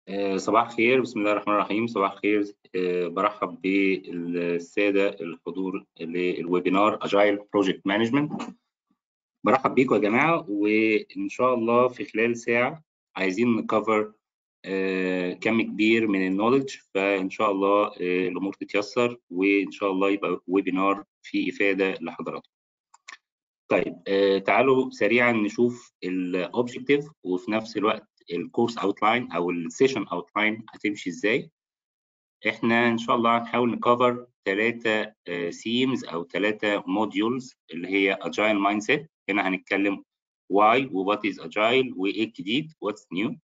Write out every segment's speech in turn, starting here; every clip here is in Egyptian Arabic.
آه، صباح الخير بسم الله الرحمن الرحيم صباح الخير آه، برحب بالسادة الحضور للويبينار اجايل بروجكت مانجمنت برحب بيكم يا جماعة وإن شاء الله في خلال ساعة عايزين نكفر كم كبير من النولج فإن شاء الله آه، الأمور تتيسر وإن شاء الله يبقى ويبينار فيه إفادة لحضراتكم طيب تعالوا سريعا نشوف الاوبجكتيف وفي نفس الوقت الكورس اوتلاين او السيشن اوتلاين هتمشي ازاي احنا ان شاء الله هنحاول نكفر ثلاثه سيمز او ثلاثه موديولز اللي هي اجايل مايند سيت هنا هنتكلم واي ووات از اجايل وايه الجديد واتس نيو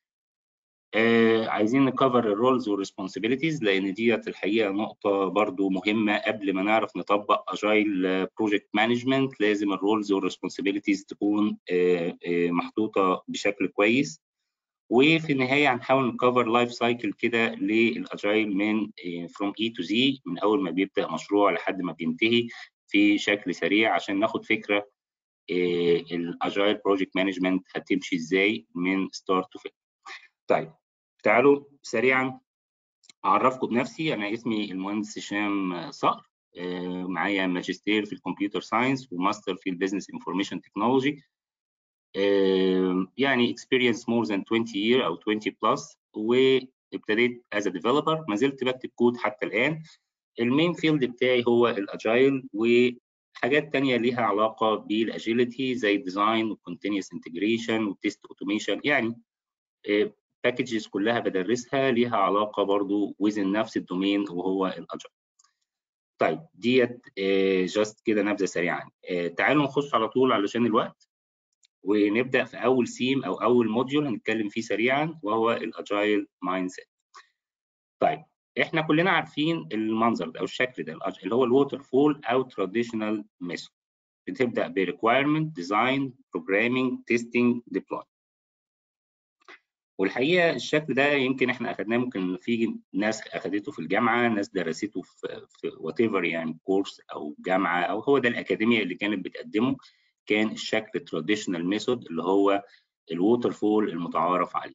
آه عايزين نكفر الرولز والريسبونسبيلتيز لان ديت الحقيقه نقطه برضو مهمه قبل ما نعرف نطبق اجايل بروجكت مانجمنت لازم الرولز والريسبونسبيلتيز تكون آه آه محطوطه بشكل كويس وفي النهايه هنحاول نكفر لايف سايكل كده للاجايل من فروم اي تو زي من اول ما بيبدا مشروع لحد ما بينتهي في شكل سريع عشان ناخد فكره الاجايل بروجكت مانجمنت هتمشي ازاي من ستارت تو فين طيب تعالوا سريعا اعرفكم بنفسي انا اسمي المهندس هشام صقر معايا ماجستير في الكمبيوتر ساينس وماستر في البيزنس انفورميشن تكنولوجي يعني experience more than 20 year او 20 plus وابتديت as a developer ما زلت بكتب كود حتى الان المين فيلد بتاعي هو الاجايل وحاجات تانية ليها علاقة بالاجيلتي زي الديزاين والكونتينوس انتجريشن والتست اوتوميشن يعني باكجز كلها بدرسها ليها علاقة برضو وزن نفس الدومين وهو الاجايل طيب ديت جاست كده نبذة سريعا تعالوا نخش على طول علشان الوقت ونبدا في اول سيم او اول موديول هنتكلم فيه سريعا وهو الاجايل مايند سيت طيب احنا كلنا عارفين المنظر ده او الشكل ده اللي هو الووتر فول او تراديشنال ميثود بتبدا بريكوايرمنت ديزاين بروجرامينج تيستنج ديبلوي والحقيقه الشكل ده يمكن احنا اخذناه ممكن في ناس اخذته في الجامعه ناس درسته في في وات ايفر يعني كورس او جامعه او هو ده الاكاديميه اللي كانت بتقدمه كان الشكل التراديشنال ميثود اللي هو الووتر فول المتعارف عليه.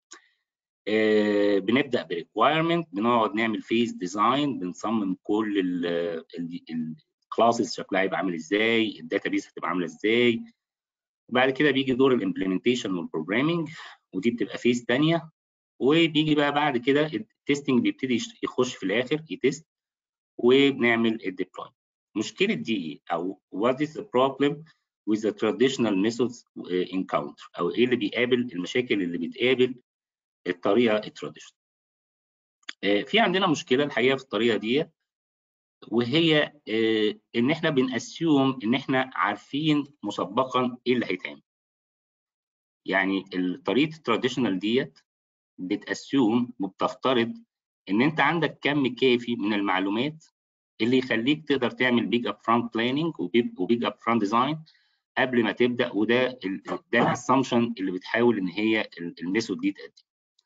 آه بنبدا بريكوايرمنت بنقعد نعمل فيز ديزاين بنصمم كل الكلاسز شكلها هيبقى عامل ازاي الداتابيس هتبقى عامله ازاي وبعد كده بيجي دور الامبلمنتيشن والبروجرامينج ودي بتبقى فيز ثانيه وبيجي بقى بعد كده التستنج بيبتدي يخش في الاخر يتست وبنعمل الديبلوي مشكله دي ايه او what is the problem with the traditional methods encounter او ايه اللي بيقابل المشاكل اللي بتقابل الطريقه التراديشنال في عندنا مشكله الحقيقه في الطريقه دي وهي ان احنا بنأسيوم ان احنا عارفين مسبقا ايه اللي هيتعمل يعني طريقه التراديشنال ديت بتأسيوم وبتفترض ان انت عندك كم كافي من المعلومات اللي يخليك تقدر تعمل بيج اب فرونت بلاننج وبيج اب فرونت ديزاين قبل ما تبدا وده ده الاسامبشن اللي بتحاول ان هي الميثود دي تأدي.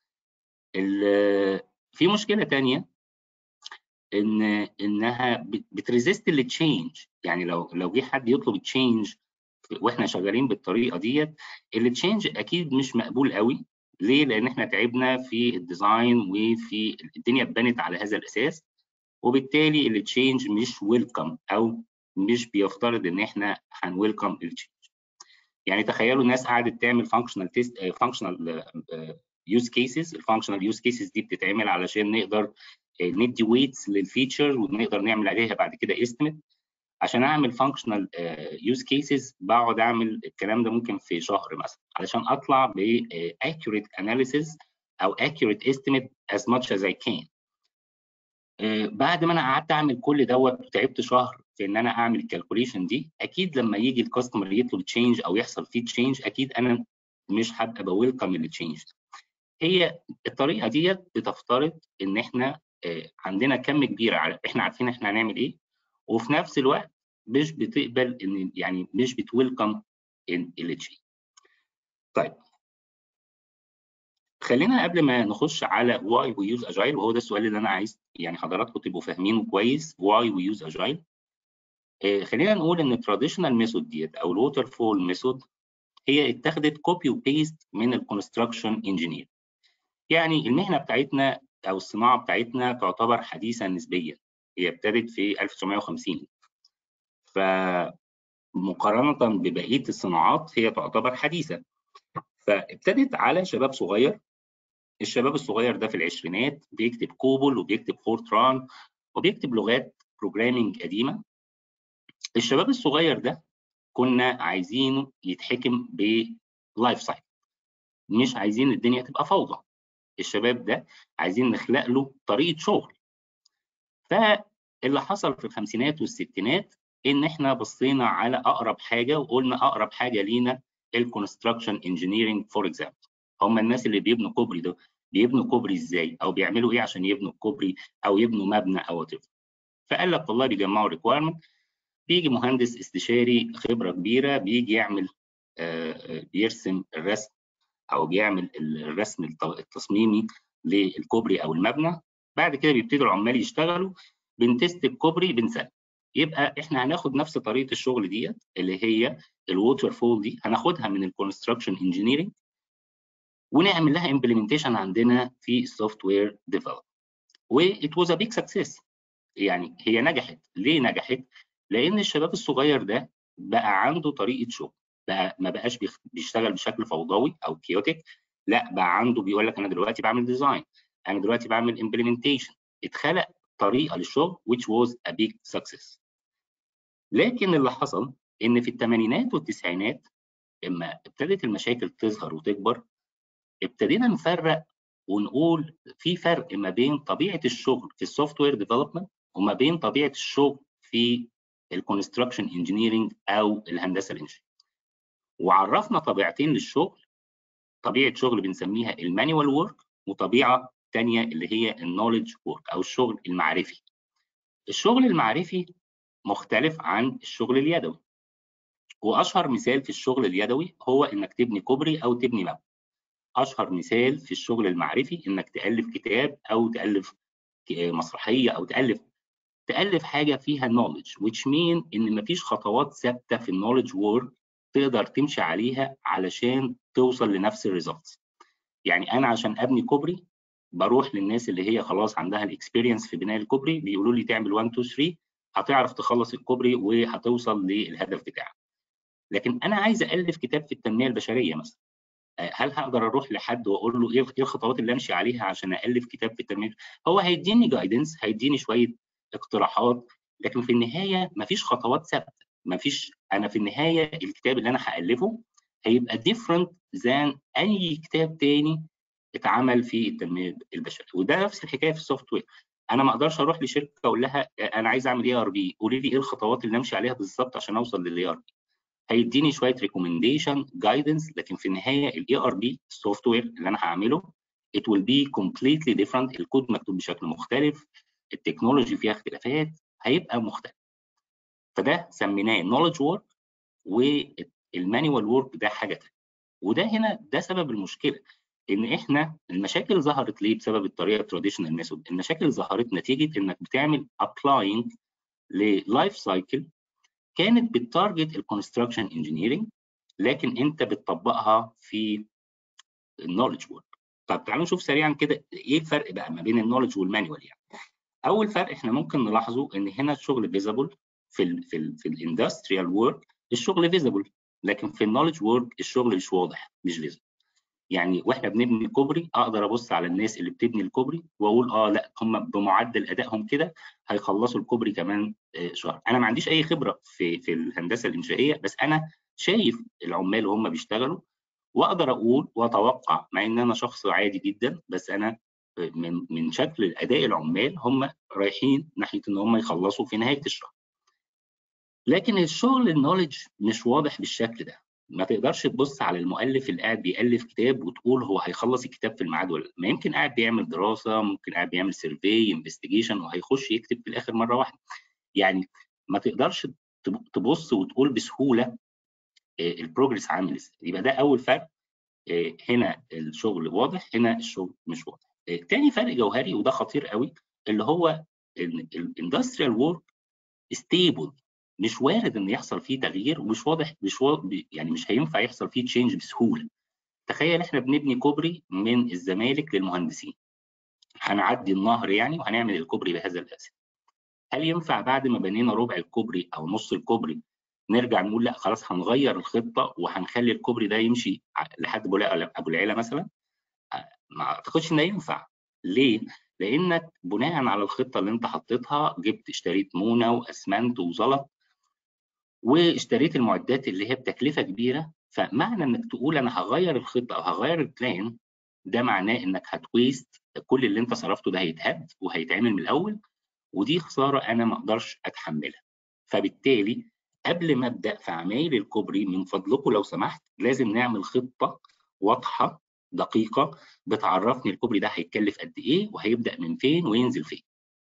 في مشكله ثانيه ان انها بتريزيست التشينج يعني لو لو جه حد يطلب تشينج واحنا شغالين بالطريقه ديت التشينج اكيد مش مقبول قوي ليه؟ لان احنا تعبنا في الديزاين وفي الدنيا اتبنت على هذا الاساس وبالتالي التشينج مش ويلكم او مش بيفترض ان احنا هنويلكم التشينج يعني تخيلوا الناس قعدت تعمل فانكشنال تيست فانكشنال يوز كيسز الفانكشنال يوز كيسز دي بتتعمل علشان نقدر ندي ويتس للفيتشر ونقدر نعمل عليها بعد كده استيميت عشان اعمل فانكشنال يوز كيسز بقعد اعمل الكلام ده ممكن في شهر مثلا علشان اطلع ب accurate analysis او accurate estimate as much as I can بعد ما انا قعدت اعمل كل دوت وتعبت شهر في ان انا اعمل الكالكوليشن دي اكيد لما يجي الكاستمر يطلب تشينج او يحصل فيه تشينج اكيد انا مش هبقى بويلكم للتشينج هي الطريقه ديت بتفترض ان احنا عندنا كم كبير على احنا عارفين احنا هنعمل ايه وفي نفس الوقت مش بتقبل ان يعني مش بتويلكم ان التشينج طيب خلينا قبل ما نخش على واي وي يوز اجايل وهو ده السؤال اللي انا عايز يعني حضراتكم تبقوا فاهمينه كويس واي وي يوز اجايل خلينا نقول ان التراديشنال ميثود ديت او الووتر فول ميثود هي اتخذت كوبي وبيست من الكونستراكشن انجينير يعني المهنه بتاعتنا او الصناعه بتاعتنا تعتبر حديثه نسبيا هي ابتدت في 1950 فمقارنه ببقيه الصناعات هي تعتبر حديثه فابتدت على شباب صغير الشباب الصغير ده في العشرينات بيكتب كوبل وبيكتب فورتران وبيكتب لغات بروجرامينج قديمه الشباب الصغير ده كنا عايزينه يتحكم بلايف سايكل مش عايزين الدنيا تبقى فوضى الشباب ده عايزين نخلق له طريقه شغل فاللي حصل في الخمسينات والستينات ان احنا بصينا على اقرب حاجه وقلنا اقرب حاجه لينا الكونستراكشن انجينيرنج فور اكزامبل هم الناس اللي بيبنوا كوبري ده بيبنوا كوبري ازاي او بيعملوا ايه عشان يبنوا الكوبري او يبنوا مبنى او وات فقال لك والله بيجمعوا ريكويرمنت بيجي مهندس استشاري خبره كبيره بيجي يعمل بيرسم الرسم او بيعمل الرسم التصميمي للكوبري او المبنى بعد كده بيبتدي العمال يشتغلوا بنتست الكوبري بنسلم يبقى احنا هناخد نفس طريقه الشغل ديت اللي هي الووتر فول دي هناخدها من الكونستراكشن انجينيرنج ونعمل لها امبلمنتيشن عندنا في السوفت وير ديفلوب وات واز ا بيج سكسس يعني هي نجحت ليه نجحت لان الشباب الصغير ده بقى عنده طريقه شغل بقى ما بقاش بيشتغل بشكل فوضوي او كيوتيك لا بقى عنده بيقول لك انا دلوقتي بعمل ديزاين انا دلوقتي بعمل امبلمنتيشن اتخلق طريقه للشغل which was a big success لكن اللي حصل ان في الثمانينات والتسعينات لما ابتدت المشاكل تظهر وتكبر ابتدينا نفرق ونقول في فرق ما بين طبيعه الشغل في السوفت وير ديفلوبمنت وما بين طبيعه الشغل في الكونستراكشن انجينيرنج او الهندسه الانشائيه وعرفنا طبيعتين للشغل طبيعه شغل بنسميها المانيوال ورك وطبيعه ثانيه اللي هي النولج ورك او الشغل المعرفي الشغل المعرفي مختلف عن الشغل اليدوي واشهر مثال في الشغل اليدوي هو انك تبني كوبري او تبني مبنى اشهر مثال في الشغل المعرفي انك تالف كتاب او تالف مسرحيه او تالف تالف حاجه فيها knowledge which mean ان مفيش خطوات ثابته في النولج وورك تقدر تمشي عليها علشان توصل لنفس الريزلتس يعني انا عشان ابني كوبري بروح للناس اللي هي خلاص عندها الاكسبيرينس في بناء الكوبري بيقولوا لي تعمل 1 2 3 هتعرف تخلص الكوبري وهتوصل للهدف بتاعك لكن انا عايز الف كتاب في التنميه البشريه مثلا هل هقدر اروح لحد واقول له ايه الخطوات اللي امشي عليها عشان الف كتاب في التنميه هو هيديني جايدنس هيديني شويه اقتراحات لكن في النهايه مفيش خطوات ثابته مفيش انا في النهايه الكتاب اللي انا هالفه هيبقى different than اي كتاب تاني اتعمل في التنميه البشريه وده نفس الحكايه في السوفت وير انا ما اقدرش اروح لشركه اقول لها انا عايز اعمل اي ار بي قولي لي ايه الخطوات اللي امشي عليها بالظبط عشان اوصل للاي ار بي هيديني شويه ريكومنديشن جايدنس لكن في النهايه الاي ار بي السوفت وير اللي انا هعمله it will be completely different الكود مكتوب بشكل مختلف التكنولوجي فيها اختلافات هيبقى مختلف فده سميناه knowledge work والمانيوال work ده حاجه ثانيه وده هنا ده سبب المشكله ان احنا المشاكل ظهرت ليه بسبب الطريقه التراديشنال ميثود المشاكل ظهرت نتيجه انك بتعمل ابلاينج للايف سايكل كانت بتارجت الكونستراكشن انجينيرنج لكن انت بتطبقها في النولج ورك طب تعالوا نشوف سريعا كده ايه الفرق بقى ما بين النولج والمانيوال يعني اول فرق احنا ممكن نلاحظه ان هنا الشغل فيزبل في ال في ال في الاندستريال ورك الشغل فيزبل لكن في النولج ورك الشغل مش واضح مش فيزبل يعني واحنا بنبني كوبري اقدر ابص على الناس اللي بتبني الكوبري واقول اه لا هم بمعدل ادائهم كده هيخلصوا الكوبري كمان شهر انا ما عنديش اي خبره في في الهندسه الانشائيه بس انا شايف العمال وهم بيشتغلوا واقدر اقول واتوقع مع ان انا شخص عادي جدا بس انا من من شكل اداء العمال هم رايحين ناحيه ان هم يخلصوا في نهايه الشهر لكن الشغل النولج مش واضح بالشكل ده ما تقدرش تبص على المؤلف اللي قاعد بيألف كتاب وتقول هو هيخلص الكتاب في الميعاد ولا ما يمكن قاعد بيعمل دراسه ممكن قاعد بيعمل سيرفي انفستيجيشن وهيخش يكتب في الاخر مره واحده يعني ما تقدرش تبص وتقول بسهوله البروجرس عامل ازاي يبقى ده اول فرق هنا الشغل واضح هنا الشغل مش واضح تاني فرق جوهري وده خطير قوي اللي هو الاندستريال وورك ستيبل مش وارد ان يحصل فيه تغيير ومش واضح مش واضح يعني مش هينفع يحصل فيه تشينج بسهوله تخيل احنا بنبني كوبري من الزمالك للمهندسين هنعدي النهر يعني وهنعمل الكوبري بهذا الاساس هل ينفع بعد ما بنينا ربع الكوبري او نص الكوبري نرجع نقول لا خلاص هنغير الخطه وهنخلي الكوبري ده يمشي لحد ابو العلا مثلا ما اعتقدش انه ينفع ليه؟ لانك بناء على الخطه اللي انت حطيتها جبت اشتريت مونه واسمنت وزلط واشتريت المعدات اللي هي بتكلفه كبيره فمعنى انك تقول انا هغير الخطه او هغير البلان ده معناه انك هتويست كل اللي انت صرفته ده هيتهد وهيتعمل من الاول ودي خساره انا ما اقدرش اتحملها فبالتالي قبل ما ابدا في عمايل الكوبري من فضلكم لو سمحت لازم نعمل خطه واضحه دقيقه بتعرفني الكوبري ده هيتكلف قد ايه وهيبدا من فين وينزل فين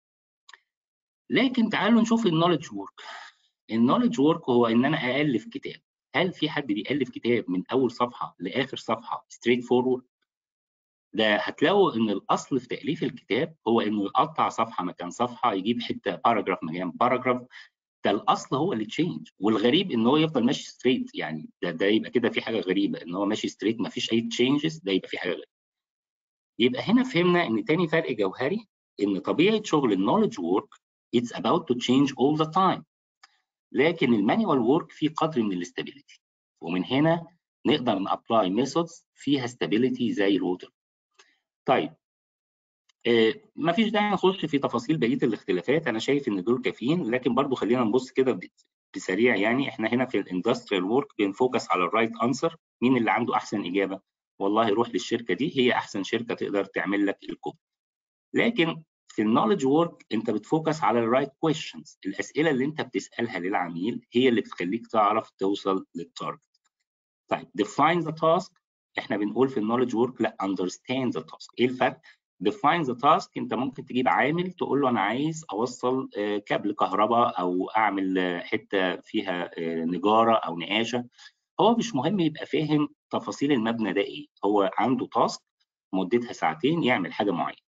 لكن تعالوا نشوف النولج وورك النولج وورك هو ان انا الف كتاب هل في حد بيالف كتاب من اول صفحه لاخر صفحه ستريت فورورد ده هتلاقوا ان الاصل في تاليف الكتاب هو انه يقطع صفحه مكان صفحه يجيب حته باراجراف مكان باراجراف ده الاصل هو اللي تشينج والغريب ان هو يفضل ماشي ستريت يعني ده, ده يبقى كده في حاجه غريبه ان هو ماشي ستريت ما فيش اي تشينجز ده يبقى في حاجه غريبه يبقى هنا فهمنا ان تاني فرق جوهري ان طبيعه شغل النولج وورك it's about to change all the time لكن المانيوال وورك فيه قدر من الاستابيليتي ومن هنا نقدر نابلاي ميثودز فيها استابيليتي زي الووتر طيب آه ما فيش داعي نخش في تفاصيل بقيه الاختلافات انا شايف ان دول كافيين لكن برضو خلينا نبص كده بسريع يعني احنا هنا في الاندستريال وورك بنفوكس على الرايت انسر مين اللي عنده احسن اجابه والله روح للشركه دي هي احسن شركه تقدر تعمل لك الكود لكن في النولج وورك انت بتفوكس على الرايت كويشنز الاسئله اللي انت بتسالها للعميل هي اللي بتخليك تعرف توصل للتارجت طيب define the task احنا بنقول في النولج وورك لا understand the task ايه الفرق define the task انت ممكن تجيب عامل تقول له انا عايز اوصل كابل كهرباء او اعمل حته فيها نجاره او نقاشه هو مش مهم يبقى فاهم تفاصيل المبنى ده ايه هو عنده تاسك مدتها ساعتين يعمل حاجه معينه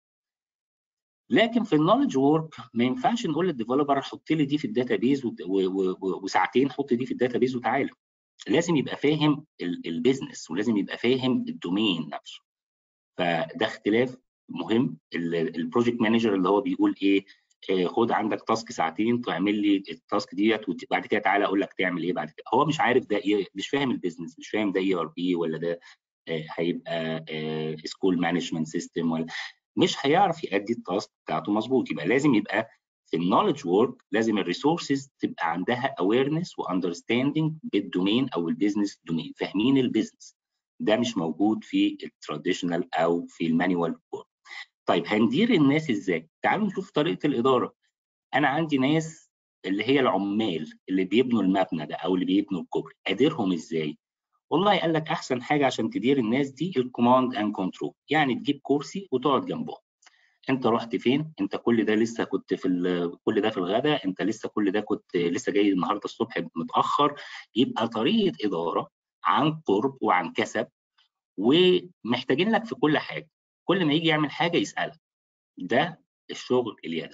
لكن في النولج وورك ما ينفعش نقول للديفلوبر حط لي دي في الداتابيز وساعتين حط دي في الداتابيز وتعالى لازم يبقى فاهم البيزنس ولازم يبقى فاهم الدومين نفسه فده اختلاف مهم البروجكت مانجر اللي هو بيقول ايه خد عندك تاسك ساعتين تعمل لي التاسك ديت وبعد كده تعالى اقول لك تعمل ايه بعد كده هو مش عارف ده ايه مش فاهم البيزنس مش فاهم ده اي ار بي ولا ده هيبقى سكول مانجمنت سيستم ولا مش هيعرف يأدي التاسك بتاعته مظبوط يبقى لازم يبقى في النولج وورك لازم الريسورسز تبقى عندها اويرنس واندرستاندينج بالدومين او البيزنس دومين فاهمين البيزنس ده مش موجود في التراديشنال او في المانيوال وورك طيب هندير الناس ازاي تعالوا نشوف طريقه الاداره انا عندي ناس اللي هي العمال اللي بيبنوا المبنى ده او اللي بيبنوا الكوبري اديرهم ازاي والله قال لك احسن حاجه عشان تدير الناس دي الكوماند اند كنترول يعني تجيب كرسي وتقعد جنبهم انت رحت فين انت كل ده لسه كنت في كل ده في الغداء انت لسه كل ده كنت لسه جاي النهارده الصبح متاخر يبقى طريقه اداره عن قرب وعن كسب ومحتاجين لك في كل حاجه كل ما يجي يعمل حاجه يسالك ده الشغل اليدوي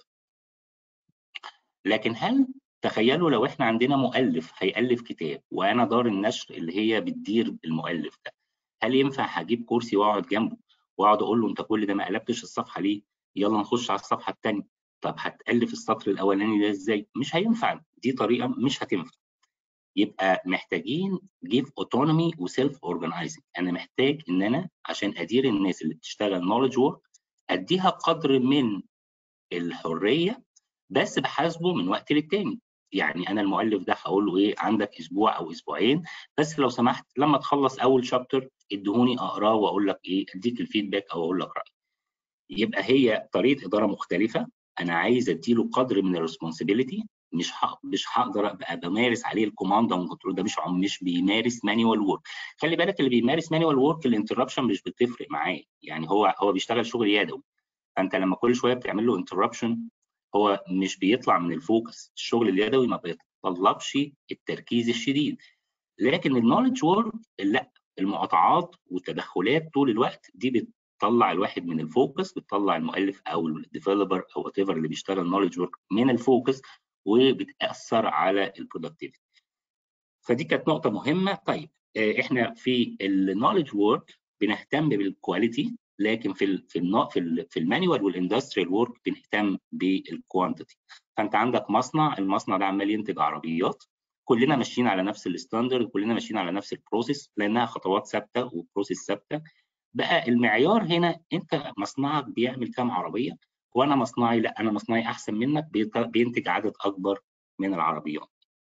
لكن هل تخيلوا لو احنا عندنا مؤلف هيألف كتاب وانا دار النشر اللي هي بتدير المؤلف ده هل ينفع هجيب كرسي واقعد جنبه واقعد اقول له انت كل ده ما قلبتش الصفحه ليه يلا نخش على الصفحه الثانيه طب هتألف السطر الاولاني ده ازاي مش هينفع دي طريقه مش هتنفع يبقى محتاجين جيف اوتونومي وسيلف اورجنايزنج انا محتاج ان انا عشان ادير الناس اللي بتشتغل نولج وورك اديها قدر من الحريه بس بحاسبه من وقت للتاني يعني انا المؤلف ده هقول له ايه عندك اسبوع او اسبوعين بس لو سمحت لما تخلص اول شابتر ادهوني اقراه واقول لك ايه اديك الفيدباك او اقول لك رايي يبقى هي طريقه اداره مختلفه انا عايز اديله قدر من الريسبونسبيلتي مش مش هقدر ابقى بمارس عليه الكوماند او كنترول ده مش مش بيمارس مانيوال وورك خلي بالك اللي بيمارس مانيوال وورك الانتربشن مش بتفرق معاه يعني هو هو بيشتغل شغل يدوي فانت لما كل شويه بتعمل له انتربشن هو مش بيطلع من الفوكس الشغل اليدوي ما بيتطلبش التركيز الشديد لكن النولج وورك لا المقاطعات والتدخلات طول الوقت دي بتطلع الواحد من الفوكس بتطلع المؤلف او الديفلوبر او وات اللي بيشتغل نولج وورك من الفوكس وبتاثر على البرودكتيفيتي فدي كانت نقطه مهمه طيب احنا في النولج وورك بنهتم بالكواليتي لكن في ال في ال في, ال في المانيوال والاندستريال ورك بنهتم بالكوانتيتي فانت عندك مصنع المصنع ده عمال ينتج عربيات كلنا ماشيين على نفس الستاندرد كلنا ماشيين على نفس البروسيس لانها خطوات ثابته وبروسيس ثابته بقى المعيار هنا انت مصنعك بيعمل كام عربيه وانا مصنعي لا انا مصنعي احسن منك بينتج عدد اكبر من العربيات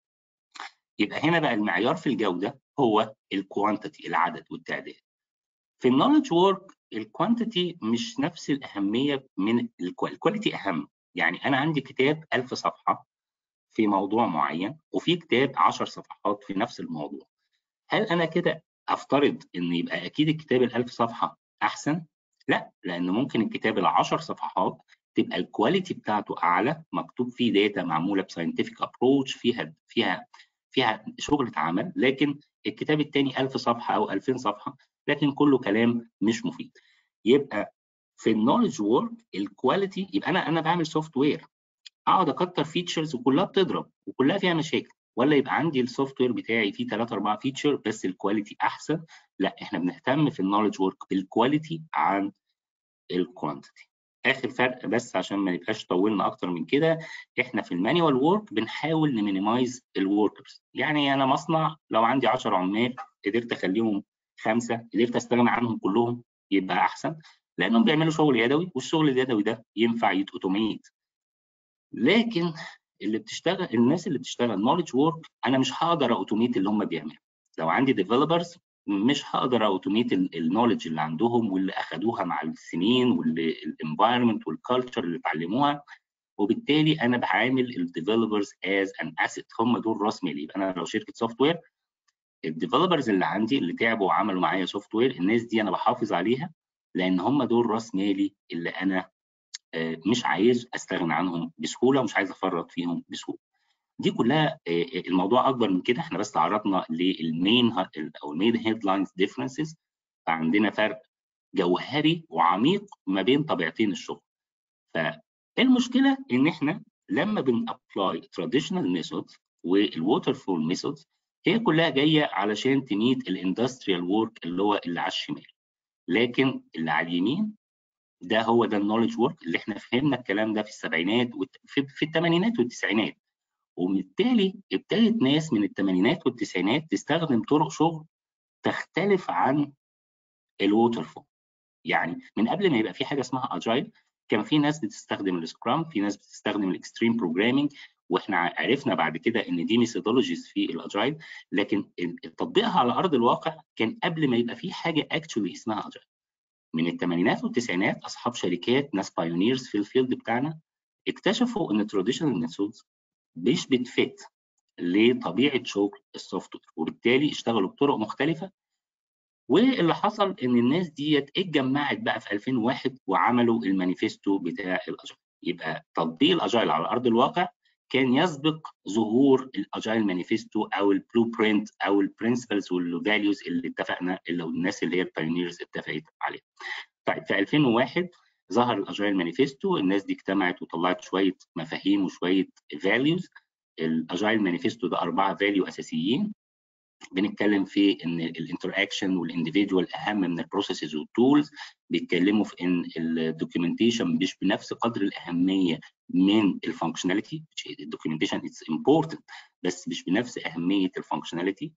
يبقى هنا بقى المعيار في الجوده هو الكوانتيتي العدد والتعداد في النولج وورك الكوانتيتي مش نفس الاهميه من الكواليتي اهم يعني انا عندي كتاب 1000 صفحه في موضوع معين وفي كتاب 10 صفحات في نفس الموضوع هل انا كده افترض ان يبقى اكيد الكتاب ال 1000 صفحه احسن لا لان ممكن الكتاب ال 10 صفحات تبقى الكواليتي بتاعته اعلى مكتوب فيه داتا معموله بساينتفك ابروتش فيها فيها فيها شغل اتعمل لكن الكتاب الثاني 1000 صفحه او 2000 صفحه لكن كله كلام مش مفيد يبقى في النولج وورك الكواليتي يبقى انا انا بعمل سوفت وير اقعد اكتر فيتشرز وكلها بتضرب وكلها فيها مشاكل ولا يبقى عندي السوفت وير بتاعي فيه 3 4 فيتشر بس الكواليتي احسن لا احنا بنهتم في النولج وورك بالكواليتي عن الكوانتيتي اخر فرق بس عشان ما نبقاش طولنا اكتر من كده احنا في المانيوال وورك بنحاول نمينيمايز الوركرز يعني انا مصنع لو عندي 10 عمال قدرت اخليهم خمسه قدرت استغنى عنهم كلهم يبقى احسن لانهم بيعملوا شغل يدوي والشغل اليدوي ده ينفع يتوتوميت لكن اللي بتشتغل الناس اللي بتشتغل نولج وورك انا مش هقدر اوتوميت اللي هم بيعملوا لو عندي ديفلوبرز مش هقدر اوتوميت النولج اللي عندهم واللي اخذوها مع السنين والانفايرمنت والكالتشر اللي اتعلموها وبالتالي انا بعامل الديفلوبرز از ان اسيت هم دول راس مالي يبقى انا لو شركه سوفت وير الديفلوبرز اللي عندي اللي تعبوا وعملوا معايا سوفت وير الناس دي انا بحافظ عليها لان هم دول راس مالي اللي انا مش عايز استغنى عنهم بسهوله ومش عايز افرط فيهم بسهوله. دي كلها الموضوع اكبر من كده احنا بس تعرضنا للمين او المين هيدلاينز ديفرنسز فعندنا فرق جوهري وعميق ما بين طبيعتين الشغل. فالمشكله ان احنا لما بنابلاي تراديشنال ميثودز والووتر فول ميثودز هي كلها جايه علشان تميت الاندستريال وورك اللي هو اللي على الشمال. لكن اللي على اليمين ده هو ده النولج وورك اللي احنا فهمنا الكلام ده في السبعينات وفي في الثمانينات والتسعينات وبالتالي ابتدت ناس من الثمانينات والتسعينات تستخدم طرق شغل تختلف عن الووتر فول يعني من قبل ما يبقى في حاجه اسمها اجايل كان في ناس بتستخدم السكرام في ناس بتستخدم الاكستريم بروجرامينج واحنا عرفنا بعد كده ان دي ميثودولوجيز في الاجايل لكن تطبيقها على ارض الواقع كان قبل ما يبقى في حاجه اكشولي اسمها اجايل من الثمانينات والتسعينات اصحاب شركات ناس بايونيرز في الفيلد بتاعنا اكتشفوا ان التراديشنال ميثودز مش بتفت لطبيعه شغل السوفت وير وبالتالي اشتغلوا بطرق مختلفه واللي حصل ان الناس ديت اتجمعت بقى في 2001 وعملوا المانيفستو بتاع الاجايل يبقى تطبيق الاجايل على ارض الواقع كان يسبق ظهور الاجايل مانيفستو او البلو برنت او البرنسبلز والفاليوز اللي اتفقنا اللي الناس اللي هي البايونيرز اتفقت عليها. طيب في 2001 ظهر الاجايل مانيفستو الناس دي اجتمعت وطلعت شويه مفاهيم وشويه فاليوز الاجايل مانيفستو ده اربعه فاليو اساسيين بنتكلم في ان الانتراكشن والانديفيدوال اهم من البروسيسز والتولز بيتكلموا في ان الدوكيومنتيشن مش بنفس قدر الاهميه من الفانكشناليتي الدوكيومنتيشن اتس امبورتنت بس مش بنفس اهميه الفانكشناليتي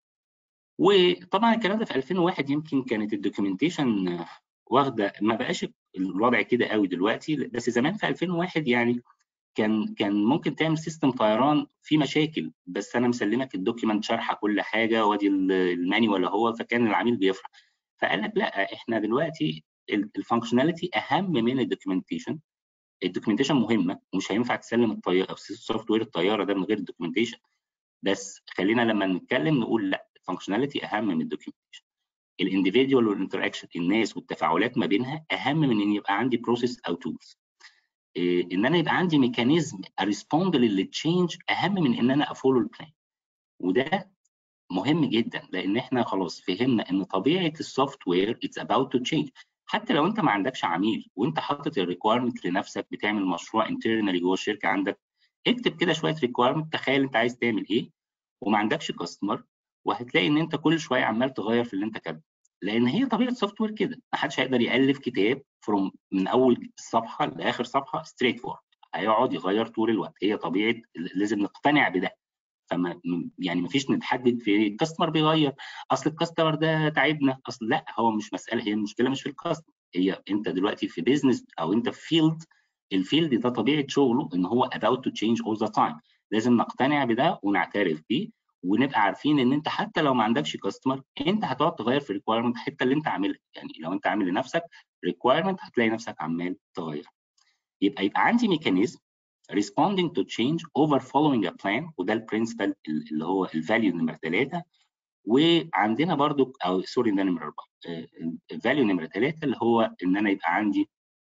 وطبعا الكلام ده في 2001 يمكن كانت الدوكيومنتيشن واخده ما بقاش الوضع كده قوي دلوقتي بس زمان في 2001 يعني كان كان ممكن تعمل سيستم طيران فيه مشاكل بس انا مسلمك الدوكيمنت شارحه كل حاجه وادي المانيوال اهو فكان العميل بيفرح فقال لك لا احنا دلوقتي الفانكشناليتي اهم من الدوكيومنتيشن الدوكيومنتيشن مهمه ومش هينفع تسلم الطياره السوفت وير الطياره ده من غير الدوكيومنتيشن بس خلينا لما نتكلم نقول لا الفانكشناليتي اهم من الدوكيومنتيشن الانديفيدوال والانتراكشن الناس والتفاعلات ما بينها اهم من ان يبقى عندي بروسيس او تولز ان انا يبقى عندي ميكانيزم اريسبوند للتشينج اهم من ان انا افولو البلان وده مهم جدا لان احنا خلاص فهمنا ان طبيعه السوفت وير اتس اباوت تو تشينج حتى لو انت ما عندكش عميل وانت حاطط الريكويرمنت لنفسك بتعمل مشروع انترنالي جوه الشركه عندك اكتب كده شويه ريكويرمنت تخيل انت عايز تعمل ايه وما عندكش كاستمر وهتلاقي ان انت كل شويه عمال تغير في اللي انت كاتبه لان هي طبيعه السوفت وير كده ما حدش هيقدر يالف كتاب فروم من اول صفحه لاخر صفحه ستريت فورد هيقعد يغير طول الوقت هي طبيعه لازم نقتنع بده فما يعني ما فيش نتحدد في الكاستمر بيغير اصل الكاستمر ده تعبنا اصل لا هو مش مساله هي المشكله مش في الكاستمر هي انت دلوقتي في بيزنس او انت في فيلد الفيلد ده طبيعه شغله ان هو about to change all the time لازم نقتنع بده ونعترف بيه ونبقى عارفين ان انت حتى لو ما عندكش كاستمر انت هتقعد تغير في الريكوايرمنت الحته اللي انت عاملها يعني لو انت عامل لنفسك ريكوايرمنت هتلاقي نفسك عمال تغير يبقى يبقى عندي ميكانيزم responding to change over following a plan وده البرنسبل اللي هو الفاليو نمره ثلاثه وعندنا برضو او سوري ده نمره اربعه الفاليو نمره ثلاثه اللي هو ان انا يبقى عندي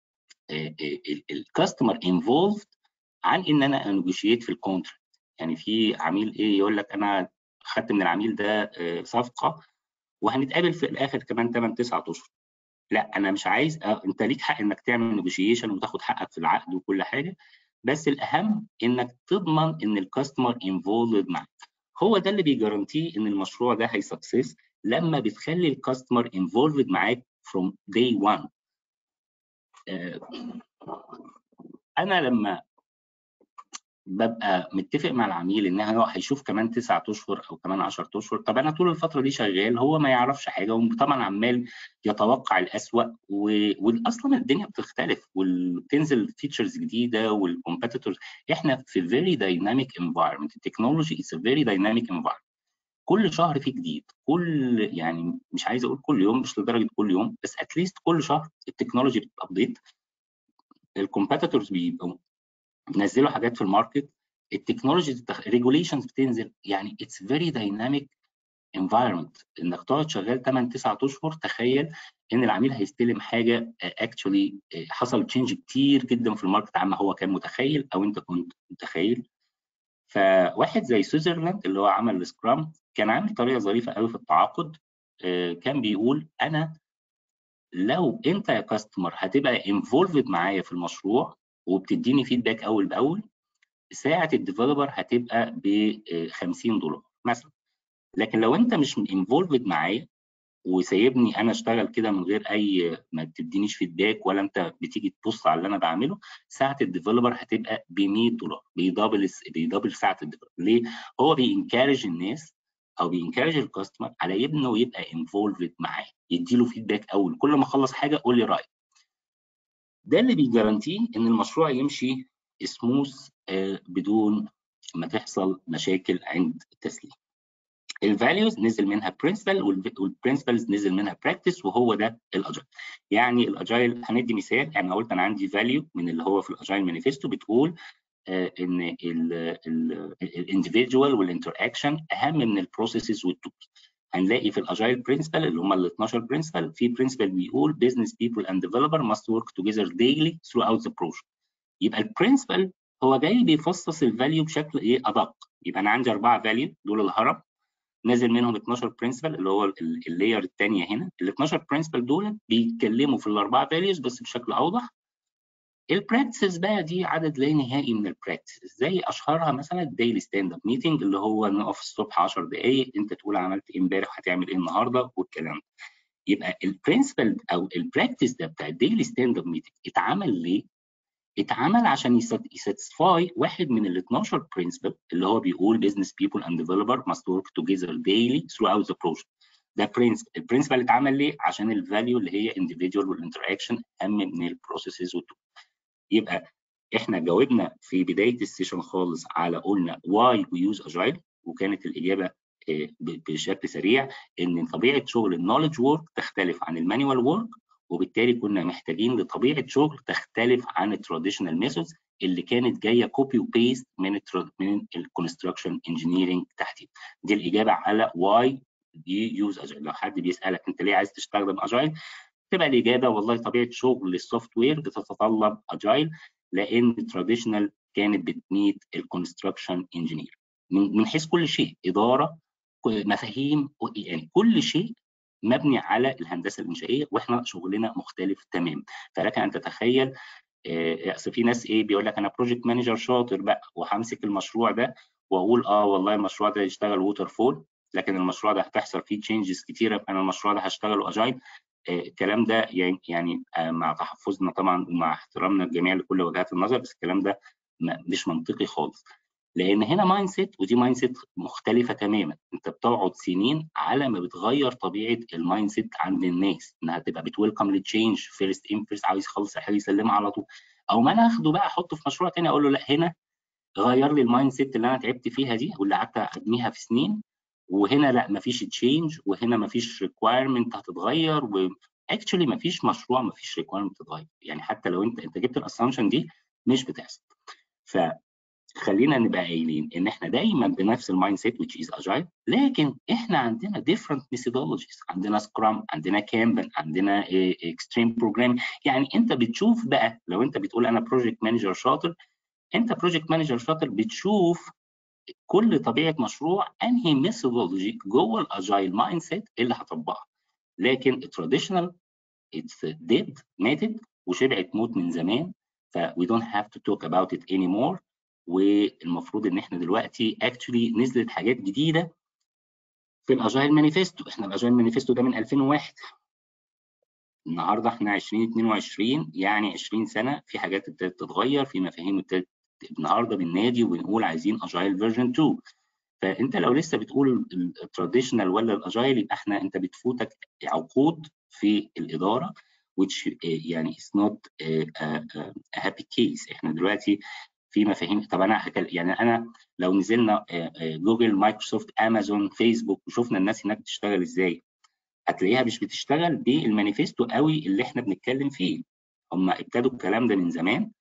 الكاستمر انفولفد عن ان انا انجوشيت في الكونتراكت يعني في عميل ايه يقول لك انا خدت من العميل ده صفقه وهنتقابل في الاخر كمان 8 9 اشهر لا انا مش عايز انت ليك حق انك تعمل نيجوشيشن وتاخد حقك في العقد وكل حاجه بس الاهم انك تضمن ان الكاستمر انفولد معاك هو ده اللي بيجارانتيه ان المشروع ده هيسكسس لما بتخلي الكاستمر انفولد معاك from day one انا لما ببقى متفق مع العميل ان هو هيشوف كمان تسعة اشهر او كمان 10 اشهر طب انا طول الفتره دي شغال هو ما يعرفش حاجه وطبعا عمال يتوقع الاسوء و... واصلا الدنيا بتختلف وبتنزل فيتشرز جديده والكومبيتيتورز احنا في فيري دايناميك انفايرمنت التكنولوجي از فيري دايناميك انفايرمنت كل شهر في جديد كل يعني مش عايز اقول كل يوم مش لدرجه كل يوم بس اتليست كل شهر التكنولوجي بتابديت الكومبيتيتورز بيبقوا نزلوا حاجات في الماركت التكنولوجي ريجوليشنز بتنزل يعني اتس فيري دايناميك انفايرمنت انك تقعد شغال 8 9 اشهر تخيل ان العميل هيستلم حاجه اكشولي حصل تشينج كتير جدا في الماركت عما هو كان متخيل او انت كنت متخيل فواحد زي سويسرلاند اللي هو عمل السكرام كان عامل طريقه ظريفه قوي في التعاقد كان بيقول انا لو انت يا كاستمر هتبقى انفولفد معايا في المشروع وبتديني فيدباك اول باول ساعه الديفلوبر هتبقى ب 50 دولار مثلا لكن لو انت مش انفولفد معايا وسايبني انا اشتغل كده من غير اي ما تدينيش فيدباك ولا انت بتيجي تبص على اللي انا بعمله ساعه الديفلوبر هتبقى ب 100 دولار بيدبل بيدبل ساعه الديفلوبر ليه؟ هو بينكارج الناس او بينكارج الكاستمر على انه يبقى انفولفد معاه يديله فيدباك اول كل ما اخلص حاجه قول لي رايك ده اللي بيجارانتيه ان المشروع يمشي سموث بدون ما تحصل مشاكل عند التسليم الفاليوز نزل منها برنسبل والبرنسبلز نزل منها براكتس وهو ده الاجايل يعني الاجايل هندي مثال انا قلت انا عندي فاليو من اللي هو في الاجايل مانيفيستو بتقول آه ان الانديفيدوال والانتر اكشن اهم من البروسيسز والتولز هنلاقي في الاجايل برنسبل اللي هم ال 12 برنسبل في برنسبل بيقول business people and developer must work together daily throughout the project يبقى البرنسبل هو جاي بيفصص الفاليو بشكل ايه ادق يبقى انا عندي اربعه فاليو دول الهرم نازل منهم 12 برنسبل اللي هو اللاير الثانيه هنا ال 12 برنسبل دول بيتكلموا في الاربعه فاليوز بس بشكل اوضح البراكتسز بقى دي عدد لا نهائي من البراكتسز زي اشهرها مثلا الديلي ستاند اب ميتنج اللي هو نقف الصبح 10 دقائق انت تقول عملت ايه امبارح هتعمل ايه النهارده والكلام ده يبقى البرنسبل او البراكتس ده بتاع الديلي ستاند اب ميتنج اتعمل ليه؟ اتعمل عشان يساتسفاي واحد من ال 12 برنسبل اللي هو بيقول business people and developer must work together daily throughout the project ده برنسبل البرنسبل اللي اتعمل ليه عشان الفاليو اللي هي individual والانتراكشن اهم من البروسيسز والتول يبقى احنا جاوبنا في بدايه السيشن خالص على قلنا why we use agile وكانت الاجابه بشكل سريع ان طبيعه شغل النولج وورك تختلف عن المانيوال وورك وبالتالي كنا محتاجين لطبيعه شغل تختلف عن التراديشنال ميثودز اللي كانت جايه كوبي وبيست من من الكونستراكشن انجينيرنج تحديدا دي الاجابه على واي دي يوز اجايل لو حد بيسالك انت ليه عايز تستخدم اجايل تبقى الاجابه والله طبيعه شغل السوفت وير بتتطلب اجايل لان التراديشنال كانت بتميت الكونستراكشن انجينير من حيث كل شيء اداره مفاهيم يعني كل شيء مبني على الهندسه الانشائيه واحنا شغلنا مختلف تماما فلك ان تتخيل اصل في ناس ايه بيقول لك انا بروجكت مانجر شاطر بقى وهمسك المشروع ده واقول اه والله المشروع ده يشتغل ووتر فول لكن المشروع ده هتحصل فيه تشينجز كتيره فانا المشروع ده هشتغله اجايل الكلام ده يعني مع تحفظنا طبعا ومع احترامنا الجميع لكل وجهات النظر بس الكلام ده مش منطقي خالص لان هنا مايند سيت ودي مايند سيت مختلفه تماما انت بتقعد سنين على ما بتغير طبيعه المايند سيت عند الناس انها تبقى بتويلكم للتشينج فيرست ان فيرست عاوز يخلص حاجه يسلمها على طول او ما انا اخده بقى احطه في مشروع تاني اقول له لا هنا غير لي المايند سيت اللي انا تعبت فيها دي واللي قعدت ابنيها في سنين وهنا لا مفيش تشينج وهنا مفيش ريكوايرمنت هتتغير و اكشولي مفيش مشروع مفيش ريكوايرمنت تتغير يعني حتى لو انت انت جبت الاسامبشن دي مش بتحصل فخلينا نبقى قايلين ان احنا دايما بنفس المايند سيت which is agile لكن احنا عندنا different methodologies عندنا سكرام عندنا كامبن عندنا اكستريم بروجرام يعني انت بتشوف بقى لو انت بتقول انا بروجكت مانجر شاطر انت بروجكت مانجر شاطر بتشوف كل طبيعه مشروع انهي ميثودولوجي جوه الاجايل مايند سيت اللي هطبقها لكن التراديشنال اتس ديد ماتت وشبعت موت من زمان ف we don't have to talk about it anymore والمفروض ان احنا دلوقتي actually نزلت حاجات جديده في الاجايل مانيفستو احنا الاجايل مانيفستو ده من 2001 النهارده احنا 2022 يعني 20 سنه في حاجات ابتدت تتغير في مفاهيم ابتدت النهارده بننادي وبنقول عايزين اجايل فيرجن 2 فانت لو لسه بتقول التراديشنال ولا الاجايل يبقى احنا انت بتفوتك عقود في الاداره which يعني is not a, a, a happy case احنا دلوقتي في مفاهيم طب انا يعني انا لو نزلنا جوجل مايكروسوفت امازون فيسبوك وشفنا الناس هناك بتشتغل ازاي هتلاقيها مش بتشتغل بالمانيفستو قوي اللي احنا بنتكلم فيه هم ابتدوا الكلام ده من زمان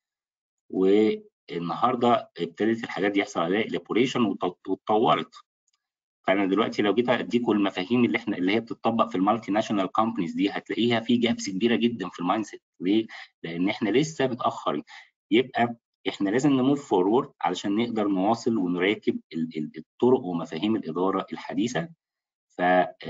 والنهارده ابتدت الحاجات دي يحصل عليها الابوريشن واتطورت فانا دلوقتي لو جيت اديكم المفاهيم اللي احنا اللي هي بتطبق في المالتي ناشونال كومبانيز دي هتلاقيها في جابس كبيره جدا في المايند سيت ليه؟ لان احنا لسه متاخرين يبقى احنا لازم نموف فورورد علشان نقدر نواصل ونراكب الطرق ومفاهيم الاداره الحديثه ف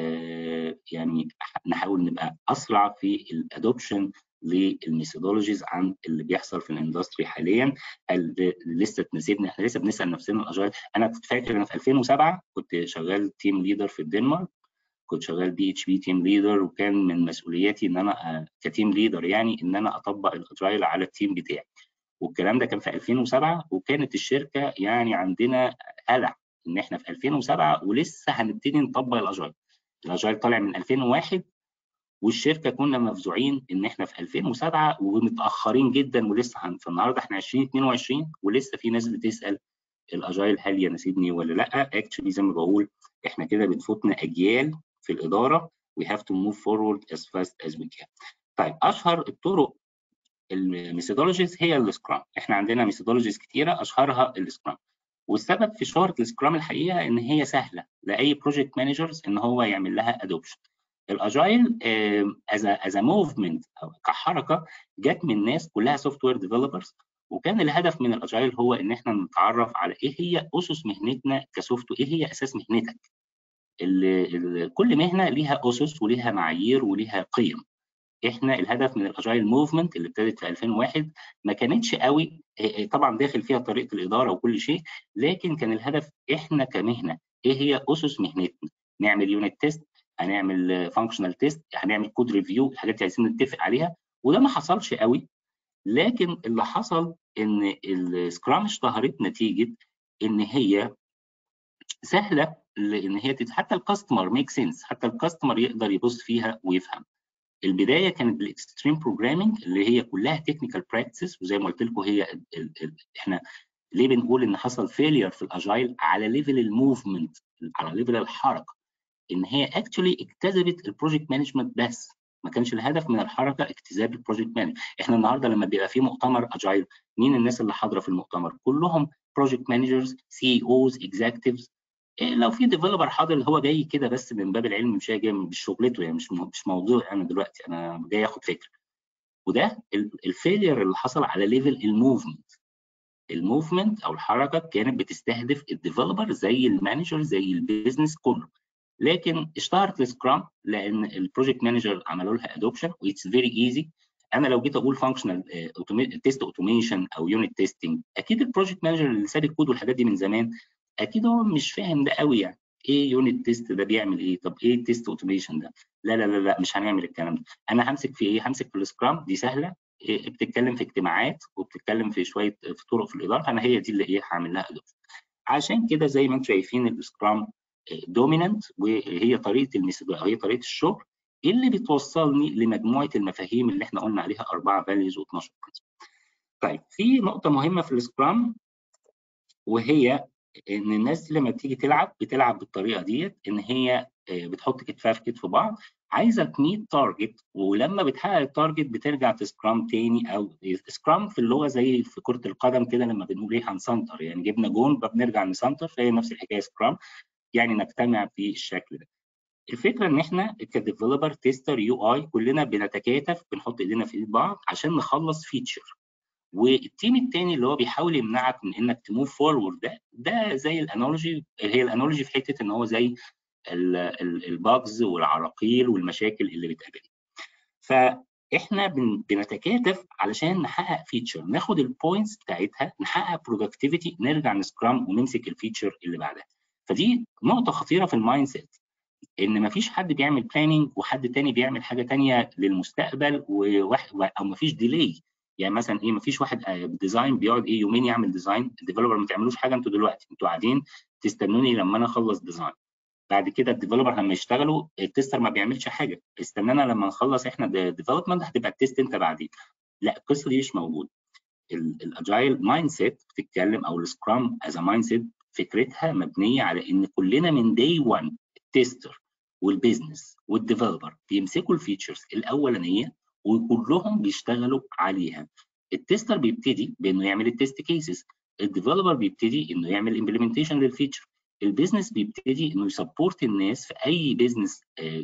يعني نحاول نبقى اسرع في الادوبشن للميثودولوجيز عن اللي بيحصل في الاندستري حاليا هل لسه تناسبني احنا لسه بنسال نفسنا الاجايل انا كنت فاكر ان في 2007 كنت شغال تيم ليدر في الدنمارك كنت شغال بي اتش بي تيم ليدر وكان من مسؤولياتي ان انا كتيم ليدر يعني ان انا اطبق الاجايل على التيم بتاعي والكلام ده كان في 2007 وكانت الشركه يعني عندنا هلع ان احنا في 2007 ولسه هنبتدي نطبق الاجايل الاجايل طالع من 2001 والشركه كنا مفزوعين ان احنا في 2007 ومتاخرين جدا ولسه هن... فالنهارده احنا 2022 ولسه في ناس بتسال الاجايل هل يناسبني ولا لا اكشلي زي ما بقول احنا كده بتفوتنا اجيال في الاداره we have to move forward as fast as we can طيب اشهر الطرق الميثودولوجيز هي السكرام احنا عندنا ميثودولوجيز كتيره اشهرها السكرام والسبب في شهره السكرام الحقيقه ان هي سهله لاي بروجكت مانجرز ان هو يعمل لها ادوبشن الاجايل از از موفمنت او كحركه جت من ناس كلها سوفت وير ديفلوبرز وكان الهدف من الاجايل هو ان احنا نتعرف على ايه هي اسس مهنتنا كسوفت ايه هي اساس مهنتك اللي اللي كل مهنه ليها اسس وليها معايير وليها قيم احنا الهدف من الاجايل موفمنت اللي ابتدت في 2001 ما كانتش قوي طبعا داخل فيها طريقه الاداره وكل شيء لكن كان الهدف احنا كمهنه ايه هي اسس مهنتنا نعمل يونت تيست هنعمل فانكشنال تيست هنعمل كود ريفيو الحاجات اللي عايزين نتفق عليها وده ما حصلش قوي لكن اللي حصل ان السكرام اشتهرت نتيجه ان هي سهله لان هي حتى الكاستمر ميك سنس حتى الكاستمر يقدر يبص فيها ويفهم البدايه كانت بالاكستريم بروجرامينج اللي هي كلها تكنيكال براكتسز وزي ما قلت لكم هي ال ال احنا ليه بنقول ان حصل فيلير في الاجايل على ليفل الموفمنت على ليفل الحركه ان هي اكشولي اكتسبت البروجكت مانجمنت بس ما كانش الهدف من الحركه اكتساب البروجكت مانجمنت احنا النهارده لما بيبقى في مؤتمر اجايل مين الناس اللي حاضره في المؤتمر كلهم بروجكت مانجرز سي اوز اكزيكتيفز لو في ديفلوبر حاضر اللي هو جاي كده بس من باب العلم مش جاي مش شغلته يعني مش مش موضوع انا دلوقتي انا جاي اخد فكره وده الفيلير اللي حصل على ليفل الموفمنت الموفمنت او الحركه كانت بتستهدف الديفلوبر زي المانجر زي البيزنس كله لكن اشتهرت السكرام لان البروجكت مانجر عملوا لها ادوبشن واتس فيري ايزي انا لو جيت اقول فانكشنال تيست اوتوميشن او يونت تيستنج اكيد البروجكت مانجر اللي ساب الكود والحاجات دي من زمان اكيد هو مش فاهم ده قوي يعني ايه يونت تيست ده بيعمل ايه طب ايه تيست اوتوميشن ده لا لا لا لا مش هنعمل الكلام ده انا همسك في ايه همسك في السكرام دي سهله إيه بتتكلم في اجتماعات وبتتكلم في شويه في طرق في الاداره انا هي دي اللي ايه هعمل لها اداره عشان كده زي ما انتم شايفين السكرام دومينانت وهي طريقه الميثودولوجيا هي طريقه الشغل اللي بتوصلني لمجموعه المفاهيم اللي احنا قلنا عليها اربعه فاليوز و12 برنسبل. طيب في نقطه مهمه في السكرام وهي ان الناس لما بتيجي تلعب بتلعب بالطريقه ديت ان هي بتحط كتفها في كتف بعض عايزه تميت تارجت ولما بتحقق التارجت بترجع تسكرام تاني او سكرام في اللغه زي في كره القدم كده لما بنقول ايه هنسنتر يعني جبنا جون بنرجع نسنتر فهي نفس الحكايه سكرام يعني نجتمع في الشكل ده الفكره ان احنا كديفلوبر تيستر يو اي كلنا بنتكاتف بنحط ايدينا في ايد بعض عشان نخلص فيتشر والتيم الثاني اللي هو بيحاول يمنعك من انك تموف فورورد ده ده زي الانالوجي هي الانالوجي في حته ان هو زي الباجز والعراقيل والمشاكل اللي بتقابلنا فاحنا بنتكاتف علشان نحقق فيتشر ناخد البوينتس بتاعتها نحقق برودكتيفيتي نرجع نسكرام ونمسك الفيتشر اللي بعدها فدي نقطه خطيره في المايند سيت ان مفيش حد بيعمل بلاننج وحد تاني بيعمل حاجه تانيه للمستقبل وواحد او مفيش ديلي يعني مثلا ايه مفيش واحد ديزاين بيقعد ايه يومين يعمل ديزاين الديفلوبر ما تعملوش حاجه انتوا دلوقتي انتوا قاعدين تستنوني لما انا اخلص ديزاين بعد كده الديفلوبر لما يشتغلوا التستر ما بيعملش حاجه استنانا لما نخلص احنا ديفلوبمنت هتبقى التيست انت بعدين لا القصه دي مش موجوده الاجايل مايند سيت بتتكلم او السكرام از مايند سيت فكرتها مبنيه على ان كلنا من داي 1 التستر والبيزنس والديفلوبر بيمسكوا الفيتشرز الاولانيه وكلهم بيشتغلوا عليها التستر بيبتدي بانه يعمل التست كيسز الديفلوبر بيبتدي انه يعمل امبلمنتيشن للفيتشر البيزنس بيبتدي انه يسبورت الناس في اي بيزنس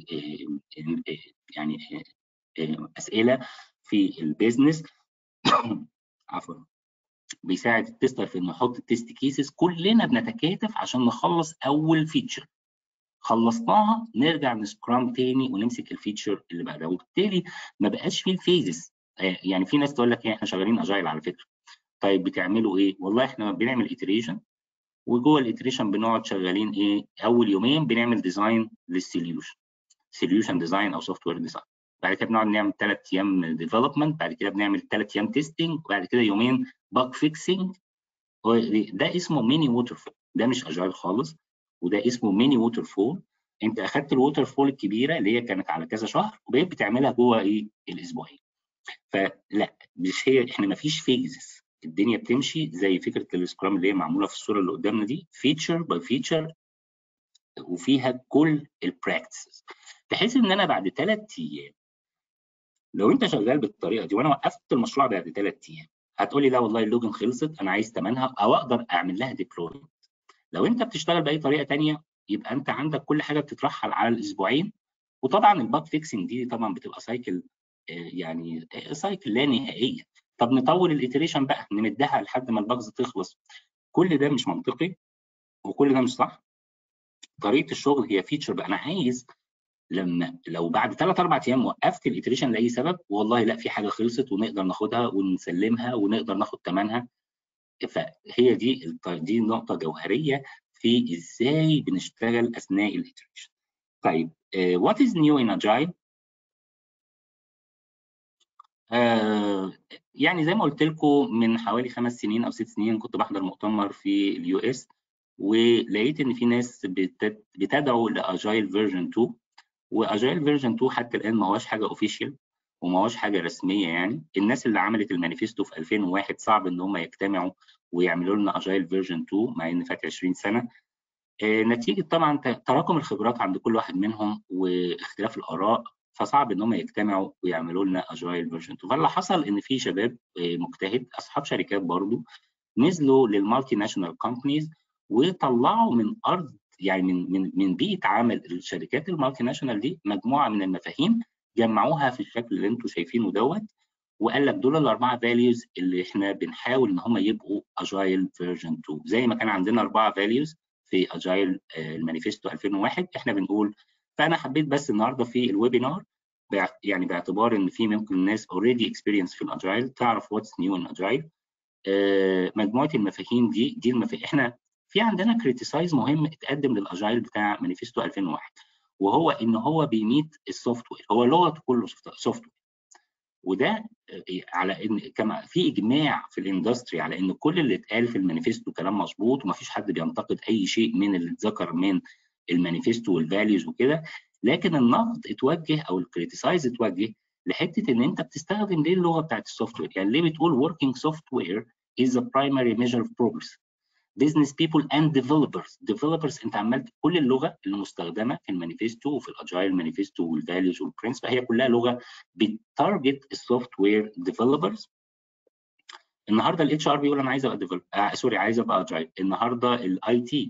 يعني اسئله في البيزنس عفوا بيساعد التستر في انه يحط التست كيسز كلنا بنتكاتف عشان نخلص اول فيتشر خلصناها نرجع نسكرام تاني ونمسك الفيتشر اللي بعدها وبالتالي ما بقاش فيه الفيزز يعني في ناس تقول لك احنا شغالين اجايل على فكره طيب بتعملوا ايه؟ والله احنا بنعمل اتريشن وجوه الاتريشن بنقعد شغالين ايه؟ اول يومين بنعمل ديزاين للسوليوشن سوليوشن ديزاين او سوفت وير ديزاين بعد كده بنقعد نعمل ثلاث ايام ديفلوبمنت بعد كده بنعمل ثلاث ايام تيستنج وبعد كده يومين باج فيكسنج ده اسمه ميني ووتر فول ده مش اجايل خالص وده اسمه ميني ووتر فول انت اخدت الووتر فول الكبيره اللي هي كانت على كذا شهر وبقيت بتعملها جوه ايه الاسبوعين فلا مش هي احنا ما فيش فيزز الدنيا بتمشي زي فكره السكرام اللي هي معموله في الصوره اللي قدامنا دي فيتشر باي فيتشر وفيها كل البراكتسز بحيث ان انا بعد ثلاث ايام لو انت شغال بالطريقه دي وانا وقفت المشروع بعد ثلاث ايام هتقولي لا والله اللوجن خلصت انا عايز ثمنها او اقدر اعمل لها ديبلويمنت لو انت بتشتغل باي طريقه ثانيه يبقى انت عندك كل حاجه بتترحل على الاسبوعين وطبعا الباج فيكسنج دي طبعا بتبقى سايكل يعني سايكل لا نهائيه طب نطول الاتريشن بقى نمدها لحد ما الباجز تخلص كل ده مش منطقي وكل ده مش صح طريقه الشغل هي فيتشر بقى انا عايز لما لو بعد ثلاث اربع ايام وقفت الاتريشن لاي سبب والله لا في حاجه خلصت ونقدر ناخدها ونسلمها ونقدر ناخد ثمنها فهي دي دي نقطه جوهريه في ازاي بنشتغل اثناء الاتريشن طيب وات از نيو ان اجايل يعني زي ما قلت لكم من حوالي خمس سنين او ست سنين كنت بحضر مؤتمر في اليو اس ولقيت ان في ناس بتدعو لاجايل فيرجن 2 واجايل فيرجن 2 حتى الان ما هوش حاجه اوفيشال وما هوش حاجه رسميه يعني الناس اللي عملت المانيفستو في 2001 صعب ان هم يجتمعوا ويعملوا لنا اجايل فيرجن 2 مع ان فات 20 سنه نتيجه طبعا تراكم الخبرات عند كل واحد منهم واختلاف الاراء فصعب ان هم يجتمعوا ويعملوا لنا اجايل فيرجن 2 فاللي حصل ان في شباب مجتهد اصحاب شركات برضو نزلوا للمالتي ناشونال كومبانيز وطلعوا من ارض يعني من من من بيئه عمل الشركات المالتي ناشونال دي مجموعه من المفاهيم جمعوها في الشكل اللي انتم شايفينه دوت وقال لك دول الاربعه فاليوز اللي احنا بنحاول ان هم يبقوا اجايل فيرجن 2 زي ما كان عندنا اربعه فاليوز في اجايل المانيفستو 2001 احنا بنقول فانا حبيت بس النهارده في الويبينار يعني باعتبار ان في ممكن ناس اوريدي اكسبيرينس في الاجايل تعرف واتس نيو ان اجايل مجموعه المفاهيم دي دي المفاهيم احنا في عندنا كريتيسايز مهم اتقدم للاجايل بتاع مانيفستو 2001 وهو ان هو بيميت السوفت وير هو لغته كله سوفت وير وده على ان كما في اجماع في الاندستري على ان كل اللي اتقال في المانيفستو كلام مظبوط ومفيش حد بينتقد اي شيء من اللي اتذكر من المانيفستو والفاليوز وكده لكن النقد اتوجه او الكريتيسايز اتوجه لحته ان انت بتستخدم ليه اللغه بتاعت السوفت وير يعني ليه بتقول working software is a primary measure of progress business people and developers developers انت عملت كل اللغه اللي مستخدمه في المانيفستو وفي الاجايل مانيفستو والفاليوز والبرنسبل هي كلها لغه بتارجت السوفت وير ديفلوبرز النهارده الاتش ار بيقول انا عايز ابقى ديفلوب آه سوري عايز ابقى اجايل النهارده الاي تي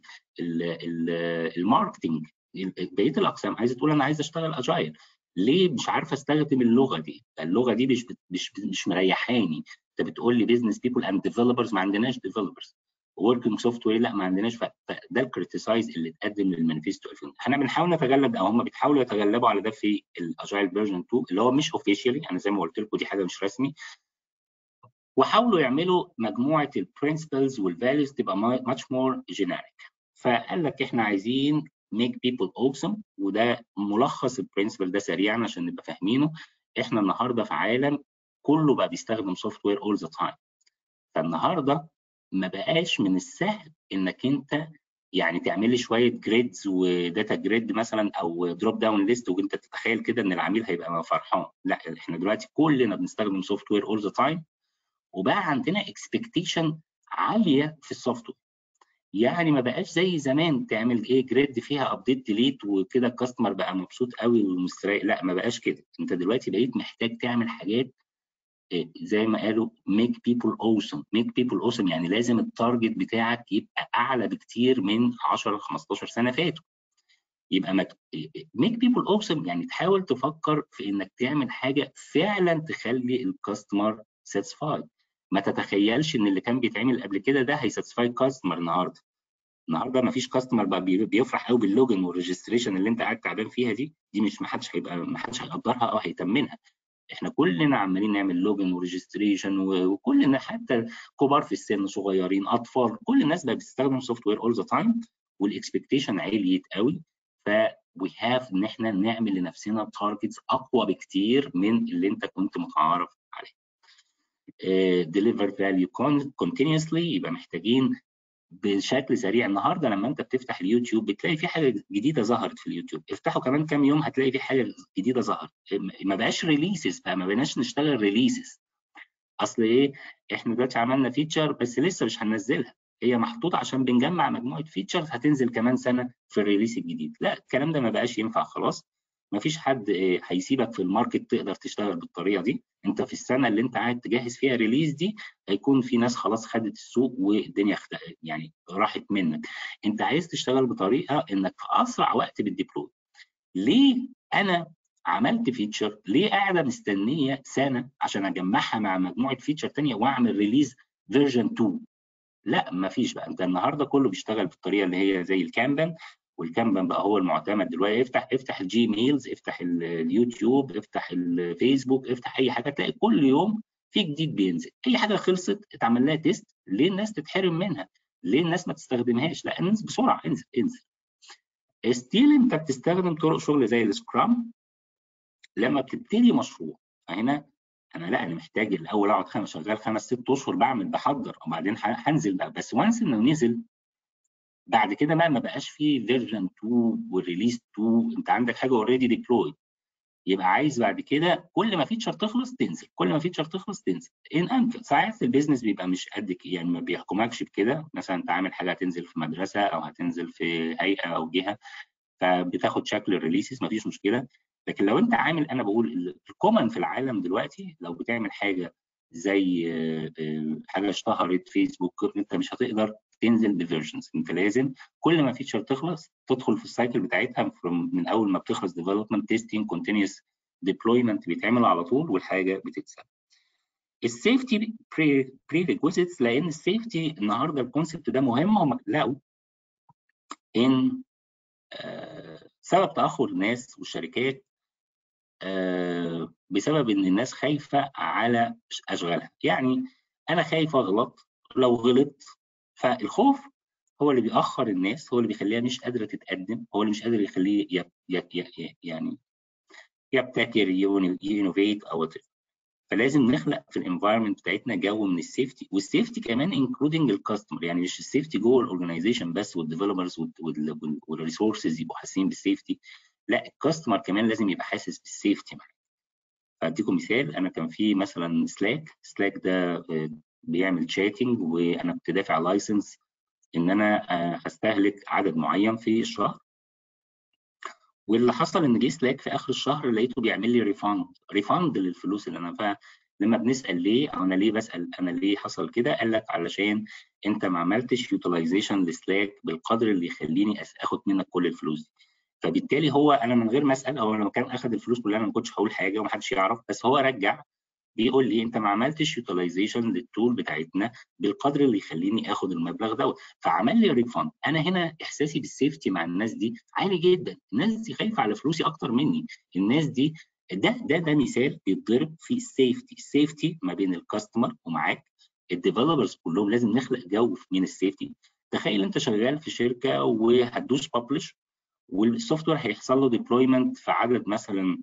الماركتنج بقيه الاقسام عايزه تقول انا عايز اشتغل اجايل ليه مش عارفه استخدم اللغه دي اللغه دي مش مش مش مريحاني انت بتقول لي بزنس بيبل اند ديفلوبرز ما عندناش ديفلوبرز وركينج سوفت وير لا ما عندناش فده الكريتيسايز اللي اتقدم للمانيفستو 2000 احنا بنحاول نتغلب او هم بيحاولوا يتغلبوا على ده في الاجايل فيرجن 2 اللي هو مش اوفيشالي انا زي ما قلت لكم دي حاجه مش رسمي وحاولوا يعملوا مجموعه البرنسبلز والفاليوز تبقى ماتش مور جينيريك فقال لك احنا عايزين make people awesome وده ملخص البرنسبل ده سريعا عشان نبقى فاهمينه احنا النهارده في عالم كله بقى بيستخدم سوفت وير اول ذا تايم فالنهارده ما بقاش من السهل انك انت يعني تعمل لي شويه جريدز وداتا جريد مثلا او دروب داون ليست وانت تتخيل كده ان العميل هيبقى فرحان لا احنا دلوقتي كلنا بنستخدم سوفت وير اول ذا تايم وبقى عندنا اكسبكتيشن عاليه في السوفت وير يعني ما بقاش زي زمان تعمل ايه جريد فيها ابديت ديليت وكده الكاستمر بقى مبسوط قوي ومستريح لا ما بقاش كده انت دلوقتي بقيت محتاج تعمل حاجات زي ما قالوا make people awesome make people awesome يعني لازم التارجت بتاعك يبقى اعلى بكتير من 10 15 سنه فاتوا يبقى مك... make people awesome يعني تحاول تفكر في انك تعمل حاجه فعلا تخلي الكاستمر ساتسفايد ما تتخيلش ان اللي كان بيتعمل قبل كده ده هيساتسفاي كاستمر النهارده النهارده ما فيش كاستمر بقى بيفرح قوي باللوجن والريجستريشن اللي انت قاعد تعبان فيها دي دي مش ما حدش هيبقى ما حدش هيقدرها او هيتمنها احنا كلنا عمالين نعمل لوجن وريجستريشن وكلنا حتى كبار في السن صغيرين اطفال كل الناس بقى بتستخدم سوفت وير اول ذا تايم والاكسبكتيشن عليت قوي ف وي هاف ان احنا نعمل لنفسنا تارجتس اقوى بكتير من اللي انت كنت متعارف عليه. ديليفر فاليو كونتينيوسلي يبقى محتاجين بشكل سريع النهارده لما انت بتفتح اليوتيوب بتلاقي في حاجه جديده ظهرت في اليوتيوب افتحه كمان كام يوم هتلاقي في حاجه جديده ظهرت ما بقاش ريليسز بقى ما بقيناش نشتغل ريليسز اصل ايه احنا دلوقتي عملنا فيتشر بس لسه مش هننزلها هي محطوطه عشان بنجمع مجموعه فيتشرز هتنزل كمان سنه في الريليس الجديد لا الكلام ده ما بقاش ينفع خلاص ما فيش حد هيسيبك في الماركت تقدر تشتغل بالطريقه دي انت في السنه اللي انت قاعد تجهز فيها ريليز دي هيكون في ناس خلاص خدت السوق والدنيا يعني راحت منك انت عايز تشتغل بطريقه انك في اسرع وقت بالديبلوي ليه انا عملت فيتشر ليه قاعده مستنيه سنه عشان اجمعها مع مجموعه فيتشر ثانيه واعمل ريليز فيرجن 2 لا ما فيش بقى انت النهارده كله بيشتغل بالطريقه اللي هي زي الكانبان والكانبان بقى هو المعتمد دلوقتي افتح افتح الجيميلز افتح اليوتيوب افتح الفيسبوك افتح اي حاجه تلاقي كل يوم في جديد بينزل اي حاجه خلصت اتعمل لها تيست ليه الناس تتحرم منها ليه الناس ما تستخدمهاش لا انزل بسرعه انزل انزل ستيل انت بتستخدم طرق شغل زي السكرام لما بتبتدي مشروع هنا انا لا انا محتاج الاول اقعد خمس شغال خمس ست اشهر بعمل بحضر وبعدين هنزل بقى بس وانس انه نزل بعد كده بقى ما بقاش فيه فيرجن 2 والريليز 2 انت عندك حاجه اوريدي ديبلويد يبقى عايز بعد كده كل ما فيتشر تخلص تنزل كل ما فيتشر تخلص تنزل ان انت ساعات البيزنس بيبقى مش قد يعني ما بيحكمكش بكده مثلا انت عامل حاجه هتنزل في مدرسه او هتنزل في هيئه او جهه فبتاخد شكل الريليسز ما فيش مشكله لكن لو انت عامل انا بقول الكومن في العالم دلوقتي لو بتعمل حاجه زي حاجه اشتهرت فيسبوك انت مش هتقدر تنزل بفيرجنز انت لازم كل ما فيتشر تخلص تدخل في السايكل بتاعتها من اول ما بتخلص ديفلوبمنت تيستنج كونتينيوس ديبلويمنت بيتعمل على طول والحاجه بتتسال السيفتي بري ريكويزيتس لان السيفتي النهارده الكونسبت ده مهم هم لقوا ان آه سبب تاخر الناس والشركات آه بسبب ان الناس خايفه على اشغالها يعني انا خايف اغلط لو غلطت فالخوف هو اللي بيأخر الناس هو اللي بيخليها مش قادره تتقدم هو اللي مش قادر يخليه يب يب يب يعني يبتكر ينوفيت او فلازم نخلق في الانفايرمنت بتاعتنا جو من السيفتي والسيفتي كمان انكلودنج الكاستمر يعني مش السيفتي جوه الاورجنايزيشن بس والديفلوبرز والريسورسز يبقوا حاسين بالسيفتي لا الكاستمر كمان لازم يبقى حاسس بالسيفتي معاك فاديكم مثال انا كان في مثلا سلاك سلاك ده بيعمل شاتنج وانا كنت دافع لايسنس ان انا هستهلك عدد معين في الشهر واللي حصل ان جه سلاك في اخر الشهر لقيته بيعمل لي ريفاند ريفاند للفلوس اللي انا فلما بنسال ليه انا ليه بسال انا ليه حصل كده قال لك علشان انت ما عملتش يوتيلايزيشن لسلاك بالقدر اللي يخليني اخد منك كل الفلوس دي فبالتالي هو انا من غير ما اسال هو لما كان اخد الفلوس كلها انا ما كنتش هقول حاجه ومحدش يعرف بس هو رجع بيقول لي انت ما عملتش يوتيلايزيشن للتول بتاعتنا بالقدر اللي يخليني اخد المبلغ دوت فعمل لي ريفاند انا هنا احساسي بالسيفتي مع الناس دي عالي جدا الناس دي خايفه على فلوسي اكتر مني الناس دي ده ده ده مثال بيتضرب في السيفتي السيفتي ما بين الكاستمر ومعاك الديفلوبرز كلهم لازم نخلق جو من السيفتي تخيل انت شغال في شركه وهتدوس ببلش والسوفت وير هيحصل له ديبلويمنت في عدد مثلا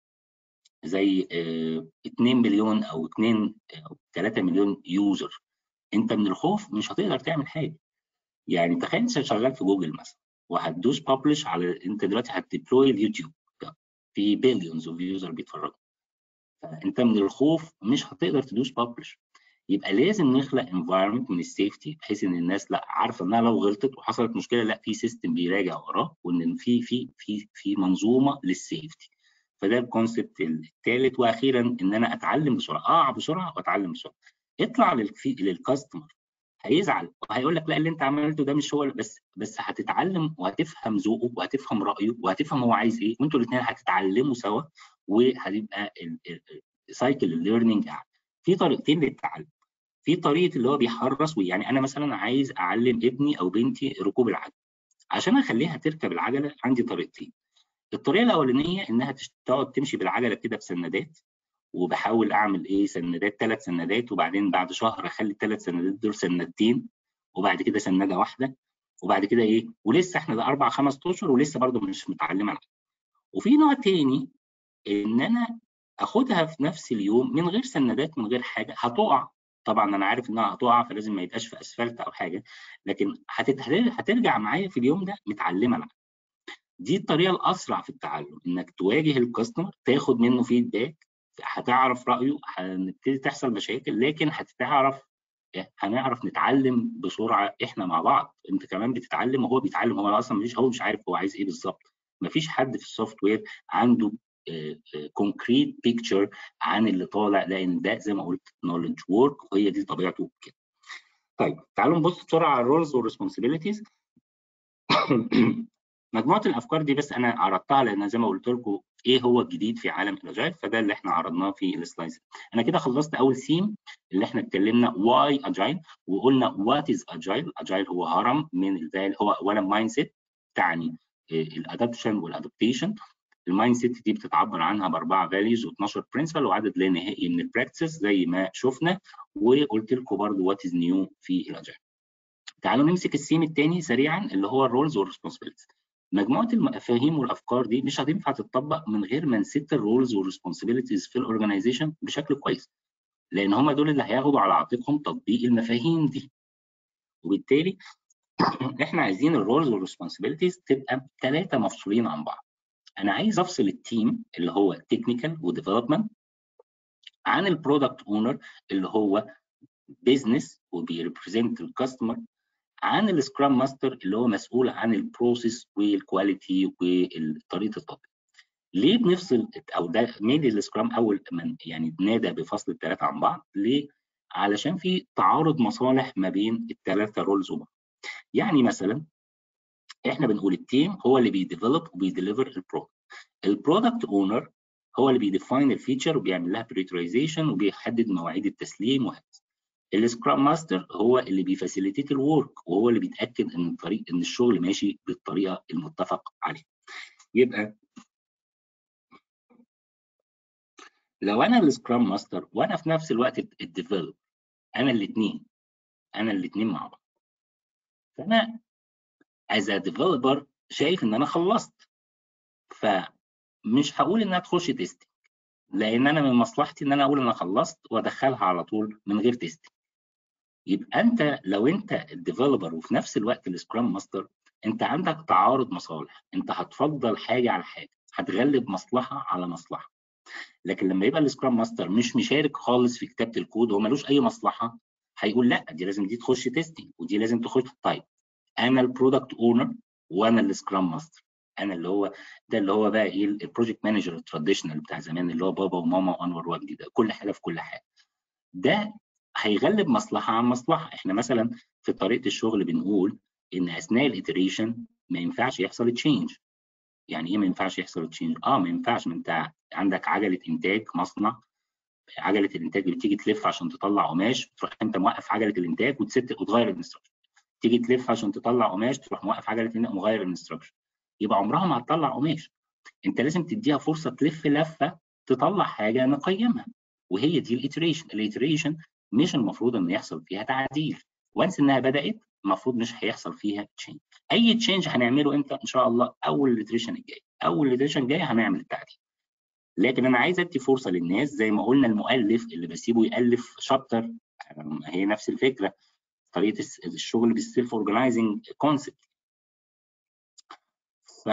زي 2 مليون او 2 او 3 مليون يوزر انت من الخوف مش هتقدر تعمل حاجه يعني تخيل انت شغال في جوجل مثلا وهتدوس ببلش على انت دلوقتي هتديبلوي اليوتيوب في بليونز اوف يوزر بيتفرجوا فانت من الخوف مش هتقدر تدوس ببلش يبقى لازم نخلق انفايرمنت من السيفتي بحيث ان الناس لا عارفه انها لو غلطت وحصلت مشكله لا في سيستم بيراجع وراه وان في في في في منظومه للسيفتي فده الكونسبت الثالث واخيرا ان انا اتعلم بسرعه اقع بسرعه واتعلم بسرعه اطلع للكاستمر هيزعل وهيقول لك لا اللي انت عملته ده مش هو بس بس هتتعلم وهتفهم ذوقه وهتفهم رايه وهتفهم هو عايز ايه وانتوا الاثنين هتتعلموا سوا وهتبقى سايكل الليرنينج في طريقتين للتعلم في طريقه اللي هو بيحرص يعني انا مثلا عايز اعلم ابني او بنتي ركوب العجل عشان اخليها تركب العجله عندي طريقتين الطريقه الاولانيه انها تقعد تمشي بالعجله كده بسندات وبحاول اعمل ايه سندات ثلاث سندات وبعدين بعد شهر اخلي الثلاث سندات دول سندتين وبعد كده سناده واحده وبعد كده ايه ولسه احنا ده اربع خمس اشهر ولسه برضه مش متعلمه العجله وفي نوع تاني ان انا اخدها في نفس اليوم من غير سندات من غير حاجه هتقع طبعا انا عارف انها هتقع فلازم ما يبقاش في اسفلت او حاجه لكن هترجع معايا في اليوم ده متعلمه العجله دي الطريقه الاسرع في التعلم انك تواجه الكاستمر تاخد منه فيدباك هتعرف رايه هنبتدي تحصل مشاكل لكن هتعرف هنعرف نتعلم بسرعه احنا مع بعض انت كمان بتتعلم وهو بيتعلم هو اصلا مش هو مش عارف هو عايز ايه بالظبط مفيش حد في السوفت وير عنده كونكريت بيكتشر عن اللي طالع لان ده زي ما قلت نولج وورك وهي دي طبيعته كده طيب تعالوا نبص بسرعه على الرولز والريسبونسبيلتيز مجموعه الافكار دي بس انا عرضتها لان زي ما قلت لكم ايه هو الجديد في عالم الاجايل فده اللي احنا عرضناه في السلايدز انا كده خلصت اول سيم اللي احنا اتكلمنا واي اجايل وقلنا وات از اجايل اجايل هو هرم من الفال هو اولا مايند سيت تعني الادابشن والادابتيشن المايند سيت دي بتتعبر عنها باربعه فاليوز و12 برنسبل وعدد لا نهائي من البراكتسز زي ما شفنا وقلت لكم برضه وات از نيو في الاجايل تعالوا نمسك السيم الثاني سريعا اللي هو الرولز والريسبونسبيلتيز مجموعه المفاهيم والافكار دي مش هتنفع تتطبق من غير ما نسيت الرولز والريسبونسبيلتيز في الاورجنايزيشن بشكل كويس لان هم دول اللي هياخدوا على عاتقهم تطبيق المفاهيم دي وبالتالي احنا عايزين الرولز والريسبونسبيلتيز تبقى ثلاثه مفصولين عن بعض انا عايز افصل التيم اللي هو تكنيكال وديفلوبمنت عن البرودكت اونر اللي هو بيزنس وبيريبريزنت الكاستمر عن السكرام ماستر اللي هو مسؤول عن البروسيس والكواليتي وطريقه التطبيق. ليه بنفصل او ده مين السكرام اول من يعني نادى بفصل الثلاثه عن بعض؟ ليه؟ علشان في تعارض مصالح ما بين الثلاثه رولز وبعض. يعني مثلا احنا بنقول التيم هو اللي بيديفلوب وبيديليفر البرودكت. البرودكت اونر هو اللي بيديفاين الفيتشر وبيعمل لها بريترايزيشن وبيحدد مواعيد التسليم وهكذا. السكرام ماستر هو اللي بيفاسيليتيت الورك وهو اللي بيتاكد ان الطريق ان الشغل ماشي بالطريقه المتفق عليها يبقى لو انا السكرام ماستر وانا في نفس الوقت الديفلوب انا الاثنين انا الاثنين مع بعض فانا از ديفلوبر شايف ان انا خلصت فمش هقول انها تخش تيستنج لان انا من مصلحتي ان انا اقول انا خلصت وادخلها على طول من غير تيستنج يبقى انت لو انت الديفلوبر وفي نفس الوقت السكرام ماستر انت عندك تعارض مصالح انت هتفضل حاجه على حاجه هتغلب مصلحه على مصلحه لكن لما يبقى السكرام ماستر مش مشارك خالص في كتابه الكود هو ملوش اي مصلحه هيقول لا دي لازم دي تخش تيستنج ودي لازم تخش طيب انا البرودكت اونر وانا السكرام ماستر انا اللي هو ده اللي هو بقى ايه البروجكت مانجر التراديشنال بتاع زمان اللي هو بابا وماما وانور وجدي ده كل حاجه في كل حاجه ده هيغلب مصلحه عن مصلحه احنا مثلا في طريقه الشغل بنقول ان اثناء الاتريشن ما ينفعش يحصل تشينج يعني ايه ما ينفعش يحصل تشينج اه ما ينفعش ما انت عندك عجله انتاج مصنع عجله الانتاج بتيجي تلف عشان تطلع قماش تروح انت موقف عجله الانتاج وتست وتغير الانستراكشن تيجي تلف عشان تطلع قماش تروح موقف عجله الانتاج ومغير الانستراكشن يبقى عمرها ما هتطلع قماش انت لازم تديها فرصه تلف لفه تطلع حاجه نقيمها وهي دي الاتريشن الاتريشن مش المفروض ان يحصل فيها تعديل وانس انها بدات المفروض مش هيحصل فيها تشينج اي تشينج هنعمله امتى ان شاء الله اول الاتريشن الجاي اول الاتريشن الجاي هنعمل التعديل لكن انا عايز ادي فرصه للناس زي ما قلنا المؤلف اللي بسيبه يالف شابتر هي نفس الفكره طريقه الشغل بالسيلف اورجنايزنج كونسبت ف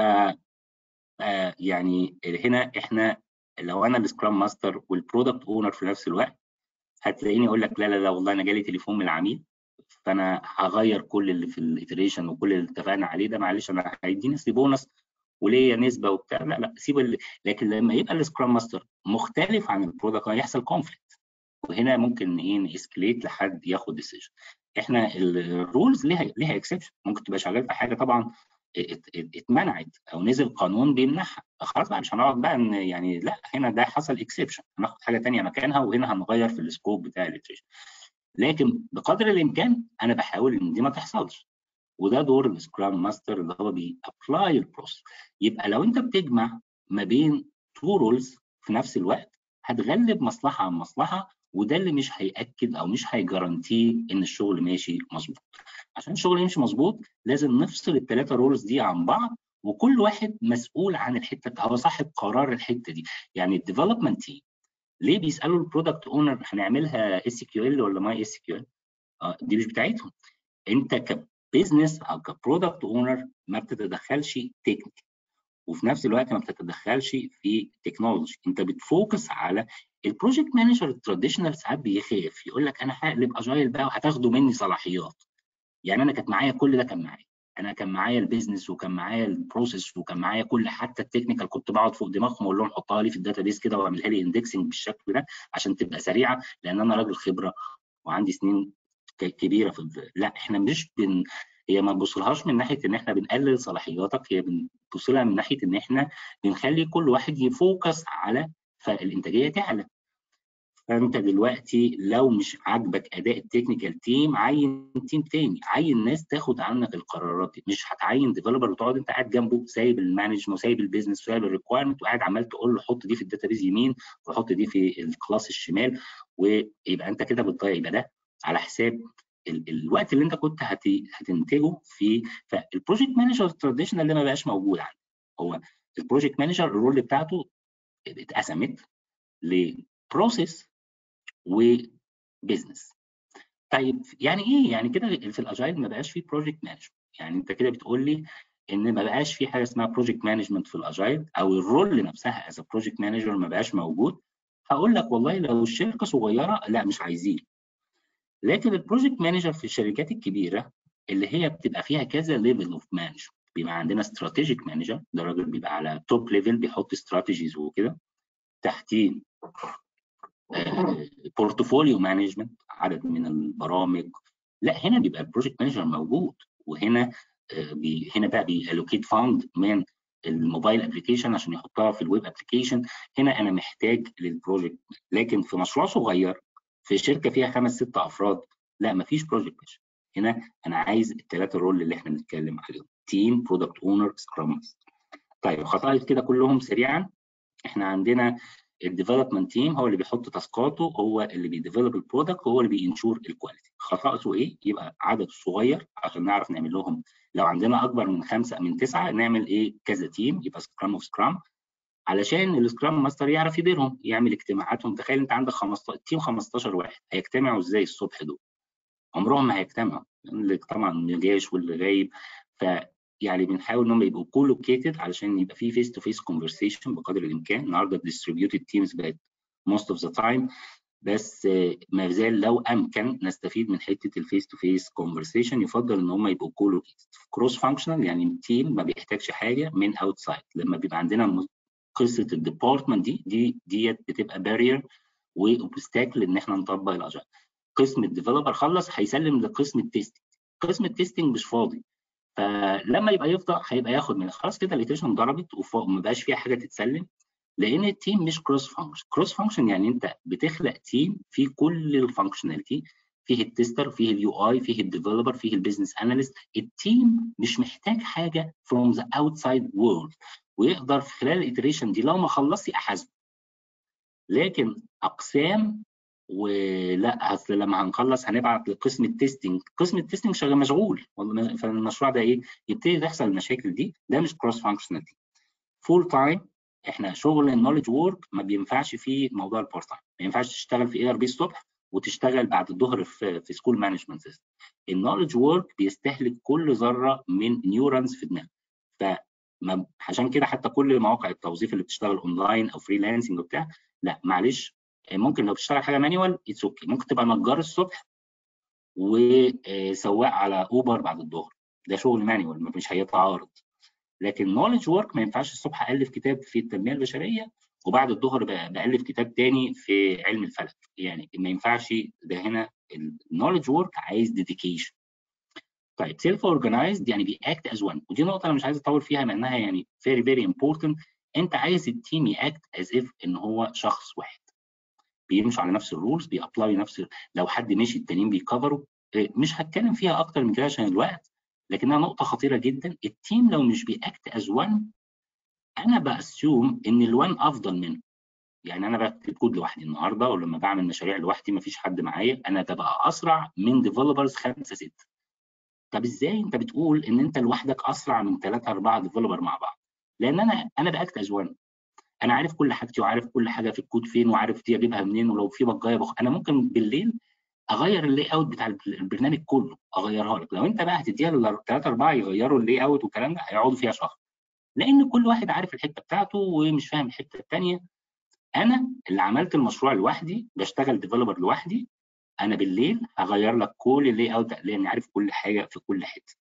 يعني هنا احنا لو انا السكرام ماستر والبرودكت اونر في نفس الوقت هتلاقيني اقول لك لا لا لا والله انا جالي تليفون من العميل فانا هغير كل اللي في الايتريشن وكل اللي اتفقنا عليه ده معلش انا هيديني اصل بونص وليا نسبه وبتاع لا لا سيب اللي لكن لما يبقى السكرام ماستر مختلف عن البرودكت هيحصل كونفليكت وهنا ممكن ايه نسكليت لحد ياخد ديسيجن احنا الرولز ليها ليها اكسبشن ممكن تبقى شغال في حاجه طبعا اتمنعت او نزل قانون بيمنعها خلاص بقى مش هنقعد بقى يعني لا هنا ده حصل اكسبشن هناخد حاجه ثانيه مكانها وهنا هنغير في السكوب بتاع الاتريشن لكن بقدر الامكان انا بحاول ان دي ما تحصلش وده دور السكرام ماستر اللي هو بيابلاي البروسيس يبقى لو انت بتجمع ما بين تو رولز في نفس الوقت هتغلب مصلحه عن مصلحه وده اللي مش هياكد او مش هيجارانتي ان الشغل ماشي مظبوط عشان الشغل يمشي مظبوط لازم نفصل الثلاثه رولز دي عن بعض وكل واحد مسؤول عن الحته هو صاحب قرار الحته دي يعني الديفلوبمنت تيم ليه بيسالوا البرودكت اونر هنعملها اس كيو ال ولا ماي اس كيو ال دي مش بتاعتهم انت كبزنس او كبرودكت اونر ما بتتدخلش تكنيك وفي نفس الوقت ما بتتدخلش في تكنولوجي انت بتفوكس على البروجكت مانجر التراديشنال ساعات بيخاف يقول لك انا هقلب اجايل بقى وهتاخدوا مني صلاحيات يعني انا كانت معايا كل ده كان معايا انا كان معايا البيزنس وكان معايا البروسيس وكان معايا كل حتى التكنيكال كنت بقعد فوق دماغهم واقول لهم حطها لي في الداتابيس كده واعملها لي اندكسنج بالشكل ده عشان تبقى سريعه لان انا راجل خبره وعندي سنين كبيره في لا احنا مش بن هي ما تبصلهاش من ناحيه ان احنا بنقلل صلاحياتك هي بنبص لها من ناحيه ان احنا بنخلي كل واحد يفوكس على فالانتاجيه تعلى فانت دلوقتي لو مش عاجبك اداء التكنيكال تيم عين تيم تاني عين ناس تاخد عنك القرارات دي مش هتعين ديفلوبر وتقعد انت قاعد جنبه سايب المانجمنت وسايب البيزنس وسايب الريكوايرمنت وقاعد عمال تقول له حط دي في الداتابيز يمين وحط دي في الكلاس الشمال ويبقى انت كده بتضيع يبقى ده على حساب ال الوقت اللي انت كنت هتنتجه في فالبروجكت مانجر التراديشنال اللي ما بقاش موجود عندي هو البروجكت مانجر الرول بتاعته اتقسمت لبروسيس وبزنس طيب يعني ايه يعني كده في الاجايل ما بقاش في بروجكت مانجمنت يعني انت كده بتقول لي ان ما بقاش في حاجه اسمها بروجكت مانجمنت في الاجايل او الرول نفسها از بروجكت مانجر ما بقاش موجود هقول لك والله لو الشركه صغيره لا مش عايزين لكن البروجكت مانجر في الشركات الكبيره اللي هي بتبقى فيها كذا ليفل اوف مانجمنت بيبقى عندنا استراتيجيك مانجر ده راجل بيبقى على توب ليفل بيحط استراتيجيز وكده تحتيه بورتفوليو مانجمنت عدد من البرامج لا هنا بيبقى البروجكت مانجر موجود وهنا بي هنا بقى بيالوكيت فاند من الموبايل ابلكيشن عشان يحطها في الويب ابلكيشن هنا انا محتاج للبروجكت لكن في مشروع صغير في شركه فيها خمس ست افراد لا مفيش بروجكت مانجر هنا انا عايز الثلاثه رول اللي احنا بنتكلم عليهم تيم برودكت اونر سكرام طيب خطائف كده كلهم سريعا احنا عندنا الديفلوبمنت تيم هو اللي بيحط تاسكاته هو اللي بيديفلوب البرودكت هو اللي بينشور الكواليتي خطأته ايه يبقى عدد صغير عشان نعرف نعمل لهم لو عندنا اكبر من خمسه من تسعه نعمل ايه كذا تيم يبقى سكرام اوف سكرام علشان السكرام ماستر يعرف يديرهم يعمل اجتماعاتهم تخيل انت عندك 15 تيم 15 واحد هيجتمعوا ازاي الصبح دول عمرهم ما هيجتمعوا اللي طبعا ما جاش واللي غايب ف يعني بنحاول ان هم يبقوا كولوكيتد علشان يبقى في فيس تو فيس كونفرسيشن بقدر الامكان النهارده الديستريبيوتد تيمز بقت موست اوف ذا تايم بس ما زال لو امكن نستفيد من حته الفيس تو فيس كونفرسيشن يفضل ان هم يبقوا كولوكيتد كروس فانكشنال يعني التيم ما بيحتاجش حاجه من اوتسايد لما بيبقى عندنا قصه الديبارتمنت دي دي ديت بتبقى بارير واوبستاكل ان احنا نطبق الاجايل قسم الديفلوبر خلص هيسلم لقسم التستنج قسم التستنج مش فاضي فلما يبقى يفضى هيبقى ياخد من خلاص كده الاتيشن ضربت وما بقاش فيها حاجه تتسلم لان التيم مش كروس فانكشن كروس فانكشن يعني انت بتخلق تيم فيه كل الفانكشناليتي فيه التستر فيه اليو اي فيه الديفلوبر فيه البيزنس اناليست التيم مش محتاج حاجه فروم ذا اوتسايد وورلد ويقدر في خلال الاتريشن دي لو ما خلصتي احاسبه لكن اقسام ولا اصل لما هنخلص هنبعت لقسم التستنج قسم التستنج شغال مشغول فالمشروع ده ايه يبتدي تحصل المشاكل دي ده مش كروس فانكشناليتي فول تايم احنا شغل النولج وورك ما بينفعش فيه موضوع البارت تايم ما ينفعش تشتغل في اي ار بي الصبح وتشتغل بعد الظهر في في سكول مانجمنت سيستم النولج وورك بيستهلك كل ذره من نيورونز في دماغك ف عشان كده حتى كل مواقع التوظيف اللي بتشتغل اونلاين او فريلانسنج وبتاع لا معلش ممكن لو بتشتغل حاجه مانيوال اتس اوكي ممكن تبقى نجار الصبح وسواق على اوبر بعد الظهر ده شغل مانيوال مش هيتعارض لكن نولج ورك ما ينفعش الصبح الف كتاب في التنميه البشريه وبعد الظهر بالف كتاب تاني في علم الفلك يعني ما ينفعش ده هنا النولج ورك عايز ديديكيشن طيب سيلف اورجنايزد يعني بيأكت از وان ودي نقطه انا مش عايز اطول فيها لانها يعني فيري فيري امبورتنت انت عايز التيم يأكت از اف ان هو شخص واحد بيمشوا على نفس الرولز بيابلاي نفس لو حد مشي التانيين بيكفروا مش هتكلم فيها اكتر من كده عشان الوقت لكنها نقطه خطيره جدا التيم لو مش بيأكت از وان انا باسيوم ان الوان افضل منه يعني انا بكتب كود لوحدي النهارده ولما بعمل مشاريع لوحدي مفيش حد معايا انا ببقى اسرع من ديفلوبرز خمسه سته طب ازاي انت بتقول ان انت لوحدك اسرع من ثلاثه اربعه ديفلوبر مع بعض لان انا انا باكت از وان انا عارف كل حاجتي وعارف كل حاجه في الكود فين وعارف دي اجيبها منين ولو في بجايه بخ... انا ممكن بالليل اغير اللاي اوت بتاع البرنامج كله اغيرها لك لو انت بقى هتديها لثلاثه اربعه يغيروا اللاي اوت والكلام ده هيقعدوا فيها شهر لان كل واحد عارف الحته بتاعته ومش فاهم الحته الثانيه انا اللي عملت المشروع لوحدي بشتغل ديفلوبر لوحدي انا بالليل هغير لك كل اللاي اوت لاني عارف كل حاجه في كل حته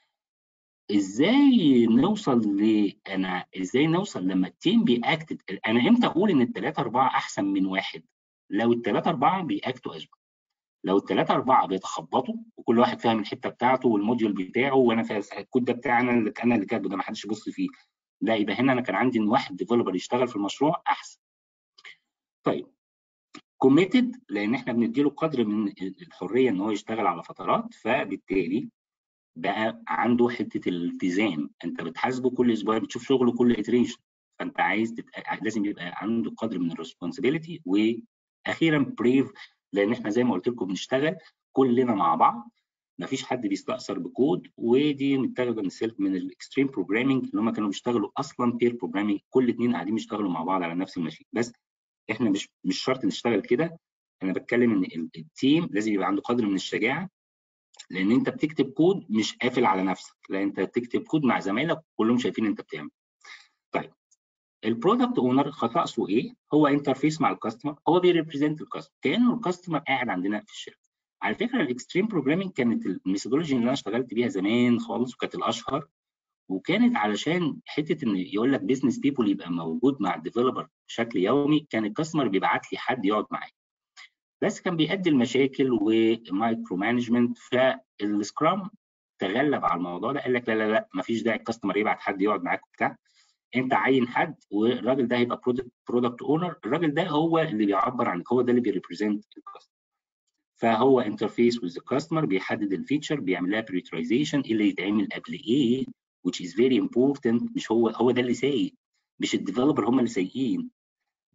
ازاي نوصل ل انا ازاي نوصل لما التيم بيأكتد انا امتى اقول ان الثلاثه اربعه احسن من واحد لو الثلاثه اربعه بيأكتوا اشبه لو الثلاثه اربعه بيتخبطوا وكل واحد فاهم الحته بتاعته والموديول بتاعه وانا فاهم الكود ده بتاعي انا اللي انا اللي كاتبه ده ما حدش يبص فيه لا يبقى هنا انا كان عندي ان واحد ديفلوبر يشتغل في المشروع احسن طيب كوميتد لان احنا بنديله قدر من الحريه ان هو يشتغل على فترات فبالتالي بقى عنده حته الالتزام انت بتحاسبه كل اسبوع بتشوف شغله كل اتريشن فانت عايز تت... لازم يبقى عنده قدر من الريسبونسابيلتي واخيرا بريف لان احنا زي ما قلت لكم بنشتغل كلنا مع بعض مفيش حد بيستأثر بكود ودي متاخده من سيلف من الاكستريم بروجرامينج اللي هم كانوا بيشتغلوا اصلا بير بروجرامينج كل اثنين قاعدين يشتغلوا مع بعض على نفس الماشين بس احنا مش مش شرط نشتغل كده انا بتكلم ان التيم لازم يبقى عنده قدر من الشجاعه لان انت بتكتب كود مش قافل على نفسك لا انت بتكتب كود مع زمايلك كلهم شايفين انت بتعمل طيب البرودكت اونر خصائصه ايه هو انترفيس مع الكاستمر هو بيريبريزنت الكاستمر كانه الكاستمر قاعد عندنا في الشركه على فكره الاكستريم بروجرامينج كانت الميثودولوجي اللي انا اشتغلت بيها زمان خالص وكانت الاشهر وكانت علشان حته ان يقول لك بزنس بيبول يبقى موجود مع الديفلوبر بشكل يومي كان الكاستمر بيبعت لي حد يقعد معايا بس كان بيؤدي لمشاكل ومايكرو مانجمنت فالسكرام تغلب على الموضوع ده قال لك لا لا لا مفيش داعي الكاستمر يبعت حد يقعد معاك وبتاع انت عين حد والراجل ده هيبقى برودكت برودكت اونر الراجل ده هو اللي بيعبر عنك هو ده اللي بيريبريزنت الكاستمر فهو انترفيس وذ الكاستمر بيحدد الفيتشر بيعمل لها بريترايزيشن ايه اللي يتعمل قبل ايه which is very important مش هو هو ده اللي سايق مش الديفلوبر هم اللي سايقين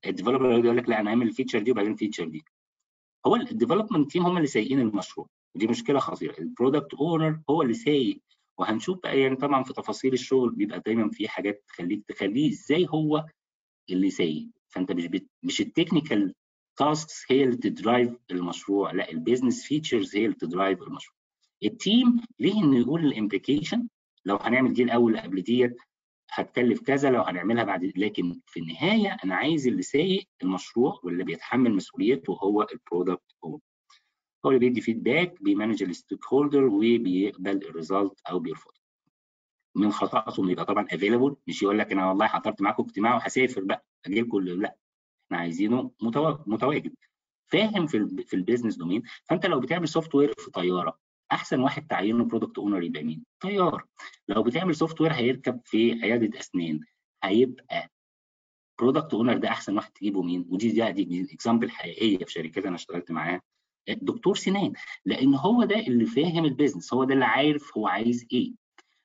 الديفلوبر يقول لك لا انا هعمل الفيتشر دي وبعدين الفيتشر دي هو الديفلوبمنت تيم هم اللي سايقين المشروع ودي مشكله خطيره البرودكت اونر هو اللي سايق وهنشوف بقى يعني طبعا في تفاصيل الشغل بيبقى دايما في حاجات تخليك تخليه ازاي هو اللي سايق فانت مش بت... مش التكنيكال تاسكس هي اللي تدرايف المشروع لا البيزنس فيتشرز هي اللي تدرايف المشروع التيم ليه انه يقول الامبليكيشن لو هنعمل دي الاول قبل ديت هتكلف كذا لو هنعملها بعد لكن في النهايه انا عايز اللي سايق المشروع واللي بيتحمل مسؤوليته هو البرودكت هو هو اللي بيدي فيدباك بيمانج الستيك هولدر وبيقبل الريزلت او بيرفض من خطأته انه يبقى طبعا افيلبل مش يقول لك انا والله حضرت معاكم اجتماع وهسافر بقى اجي لكم لا احنا عايزينه متواجد فاهم في في البيزنس دومين فانت لو بتعمل سوفت وير في طياره احسن واحد تعينه برودكت اونر يبقى مين؟ طيار لو بتعمل سوفت وير هيركب في عياده اسنان هيبقى برودكت اونر ده احسن واحد تجيبه مين؟ ودي دي, دي اكزامبل حقيقيه في شركات انا اشتغلت معاها دكتور سنان لان هو ده اللي فاهم البيزنس هو ده اللي عارف هو عايز ايه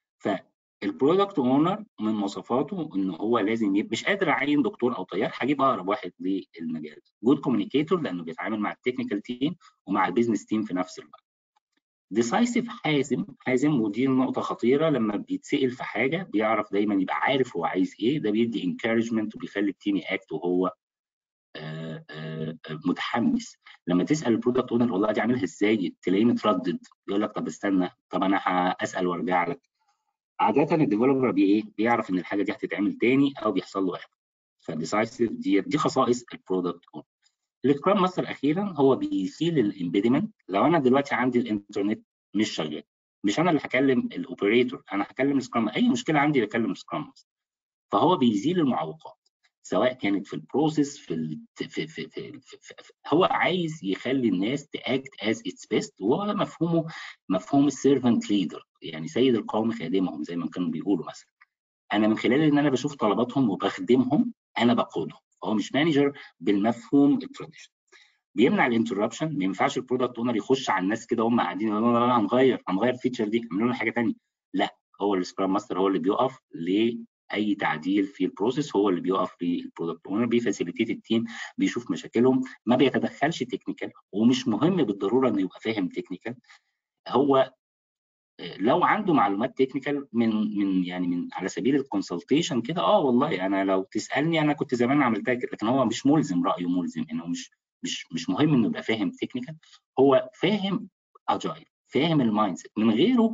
فالبرودكت اونر من مواصفاته ان هو لازم يبقى مش قادر اعين دكتور او طيار هجيب اقرب واحد للمجال جود كوميونيكيتور لانه بيتعامل مع التكنيكال تيم ومع البيزنس تيم في نفس الوقت ديسايسيف حازم حازم ودي نقطة خطيرة لما بيتسأل في حاجة بيعرف دايما يبقى عارف هو عايز ايه ده بيدي انكارجمنت وبيخلي التيم ياكت وهو آآ آآ متحمس لما تسال البرودكت اونر والله دي عاملها ازاي تلاقيه متردد يقول لك طب استنى طب انا هسال وارجع لك عاده الديفلوبر بي ايه بيعرف ان الحاجه دي هتتعمل تاني او بيحصل له احباط فالديسايسيف دي دي خصائص البرودكت اونر السكرام ماستر اخيرا هو بيشيل الامبيدمنت لو انا دلوقتي عندي الانترنت مش شغال مش انا اللي هكلم الاوبريتور انا هكلم السكرام اي مشكله عندي بكلم السكرام ماستر فهو بيزيل المعوقات سواء كانت في البروسيس في, ال... في, في, في, في, في, في هو عايز يخلي الناس تاكت از اتس بيست وهو مفهومه مفهوم السيرفنت ليدر يعني سيد القوم خادمهم زي ما كانوا بيقولوا مثلا انا من خلال ان انا بشوف طلباتهم وبخدمهم انا بقودهم هو مش مانجر بالمفهوم التراديشنال بيمنع الانتربشن ما ينفعش البرودكت اونر يخش على الناس كده هم قاعدين يقولوا لا لا هنغير هنغير الفيتشر دي اعملوا لنا حاجه ثانيه لا هو السكرام ماستر هو اللي بيقف لاي تعديل في البروسيس هو اللي بيقف للبرودكت اونر بيفاسيليتيت التيم بيشوف مشاكلهم ما بيتدخلش تكنيكال ومش مهم بالضروره انه يبقى فاهم تكنيكال هو لو عنده معلومات تكنيكال من من يعني من على سبيل الكونسلتيشن كده اه والله انا لو تسالني انا كنت زمان عملتها كده لكن هو مش ملزم رايه ملزم انه مش مش مش مهم انه يبقى فاهم تكنيكال هو فاهم اجايل فاهم المايند سيت من غيره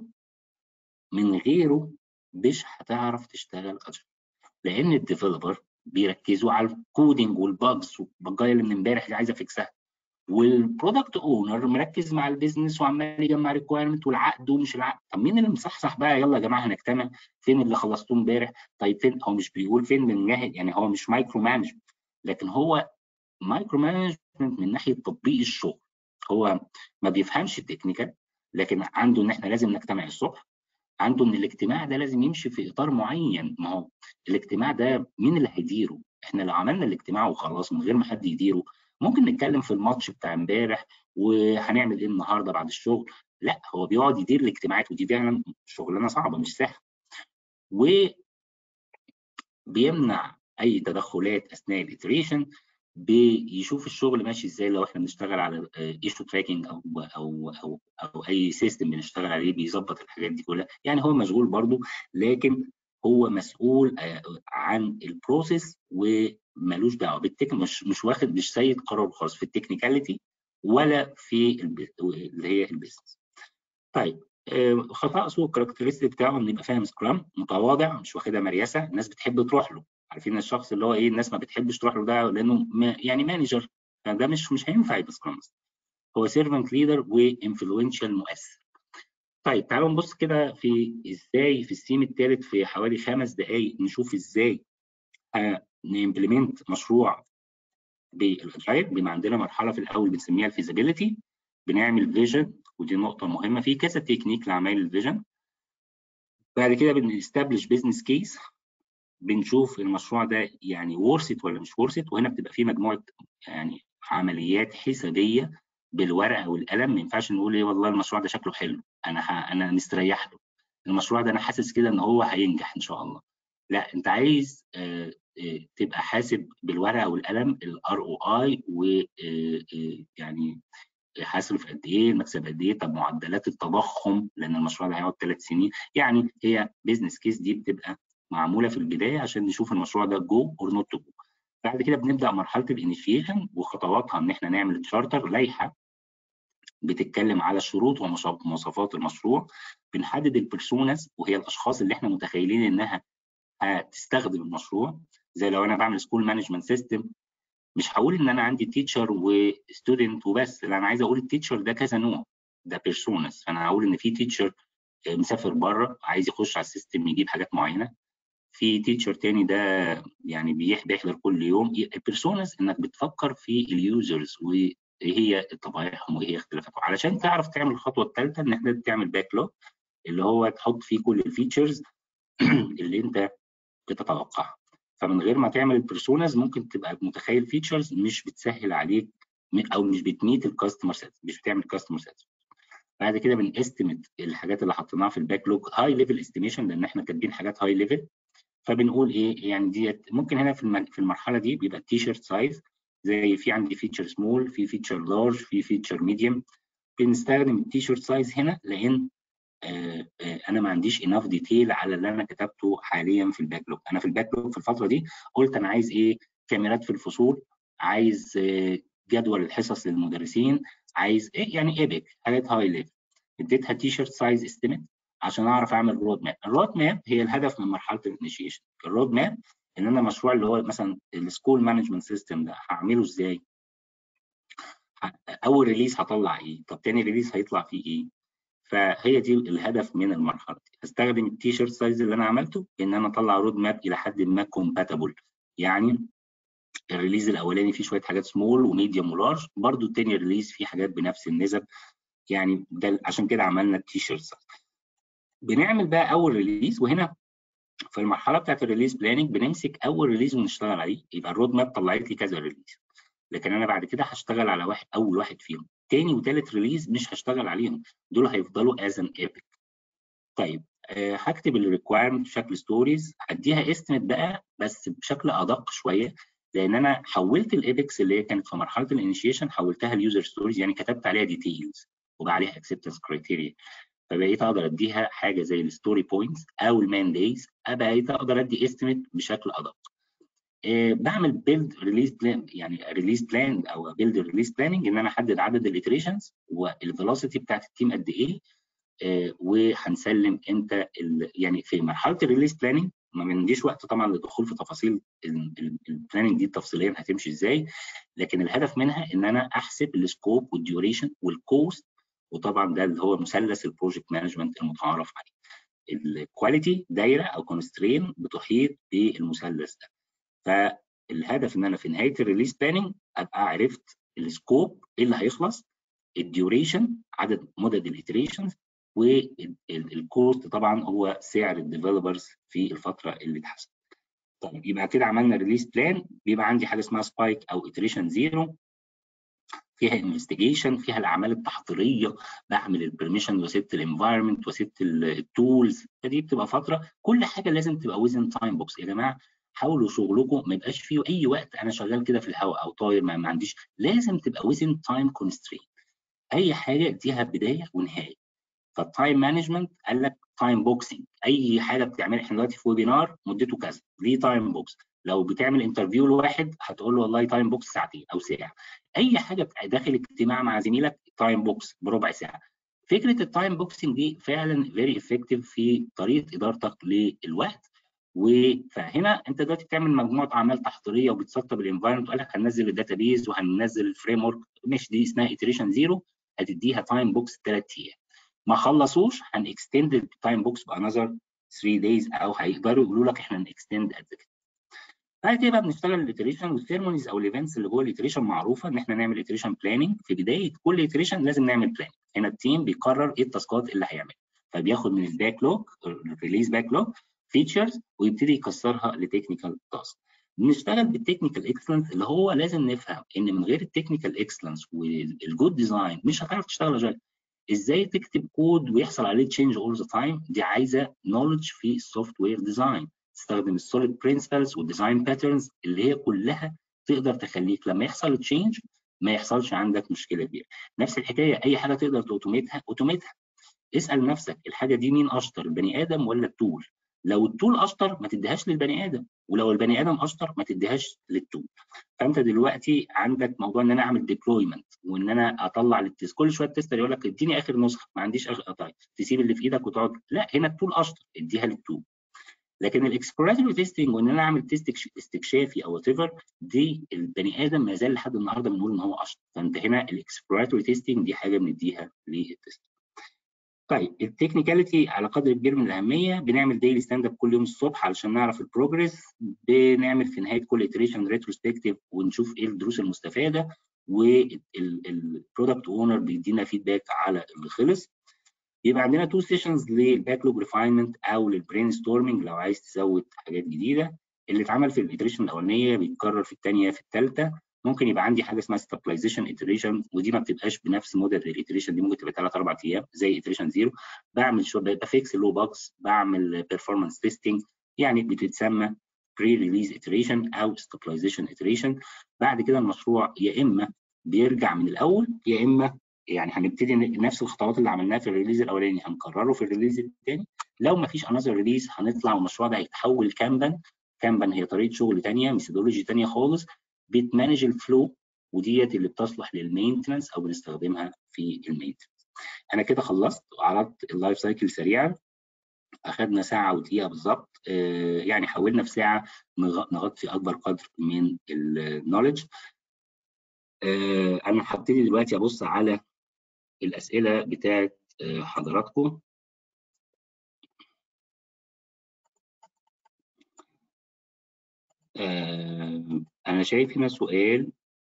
من غيره مش هتعرف تشتغل اجايل لان الديفلوبر بيركزوا على الكودينج والباجز والبجايه اللي من امبارح اللي عايز افكسها والبرودكت اونر مركز مع البيزنس وعمال يجمع ريكوايرمنت والعقد ومش العقد طب مين اللي مصحصح بقى يلا يا جماعه هنجتمع فين اللي خلصتوه امبارح طيب فين هو مش بيقول فين من ناحيه يعني هو مش مايكرو مانجمنت لكن هو مايكرو مانجمنت من ناحيه تطبيق الشغل هو ما بيفهمش التكنيكال لكن عنده ان احنا لازم نجتمع الصبح عنده ان الاجتماع ده لازم يمشي في اطار معين ما هو الاجتماع ده مين اللي هيديره احنا لو عملنا الاجتماع وخلاص من غير ما حد يديره ممكن نتكلم في الماتش بتاع امبارح وهنعمل ايه النهارده بعد الشغل لا هو بيقعد يدير الاجتماعات ودي فعلا شغلانه صعبه مش سهله و بيمنع اي تدخلات اثناء الاتريشن بيشوف الشغل ماشي ازاي لو احنا بنشتغل على ايشو تراكنج او او او او اي سيستم بنشتغل عليه بيظبط الحاجات دي كلها يعني هو مشغول برضه لكن هو مسؤول عن البروسيس ومالوش دعوه بالتك مش مش واخد مش سيد قرار خالص في التكنيكاليتي ولا في اللي هي البيزنس. طيب خطا سوء الكاركترستيك بتاعه انه يبقى فاهم سكرام متواضع مش واخدها مريسه الناس بتحب تروح له عارفين الشخص اللي هو ايه الناس ما بتحبش تروح له ده لانه يعني مانجر فده مش مش هينفع يبقى سكرام هو سيرفنت ليدر وانفلونشال مؤثر طيب تعالوا نبص كده في ازاي في السيم الثالث في حوالي خمس دقائق نشوف ازاي نimplement مشروع بالاجايل بما عندنا مرحله في الاول بنسميها الفيزابيلتي بنعمل فيجن ودي نقطه مهمه في كذا تكنيك لعمل الفيجن بعد كده بنستبلش بزنس كيس بنشوف المشروع ده يعني ورثت ولا مش ورثت وهنا بتبقى في مجموعه يعني عمليات حسابيه بالورقه والقلم ما ينفعش نقول ايه والله المشروع ده شكله حلو انا ه... انا مستريح له المشروع ده انا حاسس كده ان هو هينجح ان شاء الله لا انت عايز تبقى حاسب بالورقه والقلم الار او اي ويعني هصرف قد ايه المكسب قد ايه طب معدلات التضخم لان المشروع ده هيقعد ثلاث سنين يعني هي بيزنس كيس دي بتبقى معموله في البدايه عشان نشوف المشروع ده جو اور نوت جو بعد كده بنبدا مرحله الانيشيشن وخطواتها ان احنا نعمل تشارتر لائحه بتتكلم على الشروط ومواصفات المشروع بنحدد البيرسوناز وهي الاشخاص اللي احنا متخيلين انها هتستخدم المشروع زي لو انا بعمل سكول مانجمنت سيستم مش هقول ان انا عندي تيتشر وستودنت وبس لا انا عايز اقول التيتشر ده كذا نوع ده بيرسوناز فانا هقول ان في تيتشر مسافر بره عايز يخش على السيستم يجيب حاجات معينه في تيتشر تاني ده يعني بيحضر كل يوم البيرسوناز انك بتفكر في اليوزرز وايه هي طبائعهم وايه هي اختلافاتهم علشان تعرف تعمل الخطوه الثالثه ان احنا تعمل باك لوج اللي هو تحط فيه كل الفيتشرز اللي انت بتتوقعها فمن غير ما تعمل البيرسوناز ممكن تبقى متخيل فيتشرز مش بتسهل عليك او مش بتميت الكاستمر سيت مش بتعمل كاستمر سيت بعد كده بنستيميت الحاجات اللي حطيناها في الباك لوج هاي ليفل استيميشن لان احنا كاتبين حاجات هاي ليفل فبنقول ايه يعني ديت ممكن هنا في في المرحله دي بيبقى التيشيرت سايز زي في عندي فيتشر سمول في فيتشر لارج في فيتشر ميديوم بنستخدم التيشيرت سايز هنا لان آه آه انا ما عنديش اناف ديتيل على اللي انا كتبته حاليا في الباك لوج انا في الباك لوج في الفتره دي قلت انا عايز ايه كاميرات في الفصول عايز آه جدول الحصص للمدرسين عايز ايه يعني ايبك حاجات هاي ليفل اديتها تيشيرت سايز استيميت عشان اعرف اعمل رود ماب الرود ماب هي الهدف من مرحله الانيشيشن الرود ماب ان انا المشروع اللي هو مثلا السكول مانجمنت سيستم ده هعمله ازاي اول ريليز هطلع ايه طب تاني ريليز هيطلع فيه ايه فهي دي الهدف من المرحله دي هستخدم التيشيرت سايز اللي انا عملته ان انا اطلع رود ماب الى حد ما كومباتبل يعني الريليز الاولاني فيه شويه حاجات سمول وميديوم ولارج برضو التاني ريليز فيه حاجات بنفس النسب يعني ده عشان كده عملنا التيشيرت سايز بنعمل بقى اول ريليز وهنا في المرحله بتاعت الريليز بلاننج بنمسك اول ريليز ونشتغل عليه يبقى الرود ماب طلعت لي كذا ريليز لكن انا بعد كده هشتغل على واحد اول واحد فيهم تاني وتالت ريليز مش هشتغل عليهم دول هيفضلوا از ان ايبك طيب أه هكتب الريكوايرمنت بشكل ستوريز هديها استيميت بقى بس بشكل ادق شويه لان انا حولت الايبكس اللي هي كانت في مرحله الانيشيشن حولتها ليوزر ستوريز يعني كتبت عليها ديتيلز وبقى عليها اكسبتنس كرايتيريا فبقيت اقدر اديها حاجه زي الستوري بوينتس او المان دايز بقيت اقدر ادي استيميت بشكل ادق أه بعمل بيلد ريليز بلان يعني ريليز بلان او بيلد ريليز بلاننج ان انا احدد عدد الاتريشنز والفيلوسيتي بتاعت التيم قد ايه أه وهنسلم امتى يعني في مرحله الريليز بلاننج ما بنديش وقت طبعا للدخول في تفاصيل البلاننج دي تفصيليا هتمشي ازاي لكن الهدف منها ان انا احسب السكوب والديوريشن والكوست وطبعا ده اللي هو مثلث البروجكت مانجمنت المتعارف عليه الكواليتي دايره او كونسترين بتحيط بالمثلث ده فالهدف ان انا في نهايه الريليز بلاننج ابقى عرفت السكوب ايه اللي هيخلص الديوريشن عدد مدد الاتريشنز والكوست طبعا هو سعر الديفلوبرز في الفتره اللي اتحسبت طيب يبقى كده عملنا ريليز بلان بيبقى عندي حاجه اسمها سبايك او اتريشن زيرو فيها انفستيجيشن فيها الاعمال التحضيريه بعمل البرميشن وست الانفايرمنت وست التولز فدي بتبقى فتره كل حاجه لازم تبقى ويزن تايم بوكس يا جماعه حاولوا شغلكم ما يبقاش فيه اي وقت انا شغال كده في الهواء او طاير ما, ما عنديش لازم تبقى ويزن تايم كونسترين اي حاجه اديها بدايه ونهايه فالتايم مانجمنت قال لك تايم بوكسنج اي حاجه بتعملها احنا دلوقتي في ويبينار مدته كذا ليه تايم بوكس لو بتعمل انترفيو لواحد هتقول له والله تايم بوكس ساعتين او ساعه اي حاجه داخل اجتماع مع زميلك تايم بوكس بربع ساعه فكره التايم بوكسنج دي فعلا فيري افكتيف في طريقه ادارتك للوقت فهنا انت دلوقتي بتعمل مجموعه اعمال تحضيريه وبتسطب الانفايرمنت وقال لك هننزل الداتابيز وهننزل الفريم ورك مش دي اسمها اتريشن زيرو هتديها تايم بوكس ثلاث ايام ما خلصوش هنكستند التايم بوكس بانذر 3 دايز او هيقدروا يقولوا لك احنا هنكستند قد كده بعد كده بقى بنشتغل الاتريشن والسيرمونيز او الايفنتس اللي جوه الاتريشن معروفه ان احنا نعمل اتريشن بلاننج في بدايه كل اتريشن لازم نعمل بلاننج هنا التيم بيقرر ايه التاسكات اللي هيعملها فبياخد من الباك لوج الريليز باك لوج فيتشرز ويبتدي يكسرها لتكنيكال تاسك بنشتغل بالتكنيكال اكسلنس اللي هو لازم نفهم ان من غير التكنيكال اكسلنس والجود ديزاين مش هتعرف تشتغل اجايل ازاي تكتب كود ويحصل عليه تشينج اول ذا تايم دي عايزه نولج في السوفت وير ديزاين تستخدم السوليد برنسبلز والديزاين باترنز اللي هي كلها تقدر تخليك لما يحصل تشينج ما يحصلش عندك مشكله كبيره نفس الحكايه اي حاجه تقدر توتوميتها اوتوميتها اسال نفسك الحاجه دي مين اشطر البني ادم ولا التول لو التول اشطر ما تديهاش للبني ادم ولو البني ادم اشطر ما تديهاش للتول فانت دلوقتي عندك موضوع ان انا اعمل ديبلويمنت وان انا اطلع للتيست كل شويه التستر يقول لك اديني اخر نسخه ما عنديش اخر طيب تسيب اللي في ايدك وتقعد لا هنا التول اشطر اديها للتول لكن الاكسبلوراتوري تيستنج وان انا اعمل تيست استكشافي او وات ايفر دي البني ادم ما زال لحد النهارده بنقول ان هو اشطر فانت هنا الاكسبلوراتوري تيستنج دي حاجه بنديها للتيست طيب التكنيكاليتي على قدر كبير من الاهميه بنعمل ديلي ستاند اب كل يوم الصبح علشان نعرف البروجرس بنعمل في نهايه كل اتريشن ريتروسبكتيف ونشوف ايه الدروس المستفاده والبرودكت اونر بيدينا فيدباك على اللي خلص يبقى عندنا تو سيشنز للباكلوج ريفاينمنت او للبرين ستورمنج لو عايز تزود حاجات جديده اللي اتعمل في الاتريشن الاولانيه بيتكرر في الثانيه في الثالثه ممكن يبقى عندي حاجه اسمها ستابلايزيشن اتريشن ودي ما بتبقاش بنفس موديل الاتريشن دي ممكن تبقى 3 4 ايام زي اتريشن زيرو بعمل شو بيبقى فيكس لو باجز بعمل بيرفورمانس تيستنج يعني بتتسمى بري ريليز اتريشن او ستابلايزيشن اتريشن بعد كده المشروع يا اما بيرجع من الاول يا اما يعني هنبتدي نفس الخطوات اللي عملناها في الريليز الاولاني هنكرره في الريليز الثاني لو ما فيش انذر ريليز هنطلع والمشروع ده هيتحول كامبان كامبان هي طريقه شغل ثانيه ميثودولوجي ثانيه خالص بتمانج الفلو وديت اللي بتصلح للمينتنس او بنستخدمها في المينتنس انا كده خلصت وعرضت اللايف سايكل سريعا اخذنا ساعه ودقيقه بالظبط آه يعني حاولنا في ساعه نغطي اكبر قدر من النولج آه انا هبتدي دلوقتي ابص على الاسئله بتاعت آه حضراتكم انا شايف هنا سؤال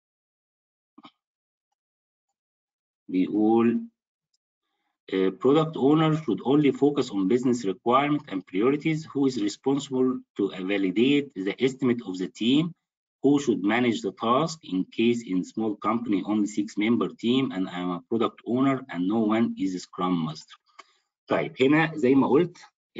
بيقول product owner should only focus on business requirement and priorities who is responsible to validate the estimate of the team who should manage the task in case in small company only six member team and I'm a product owner and no one is a scrum master طيب هنا زي ما قلت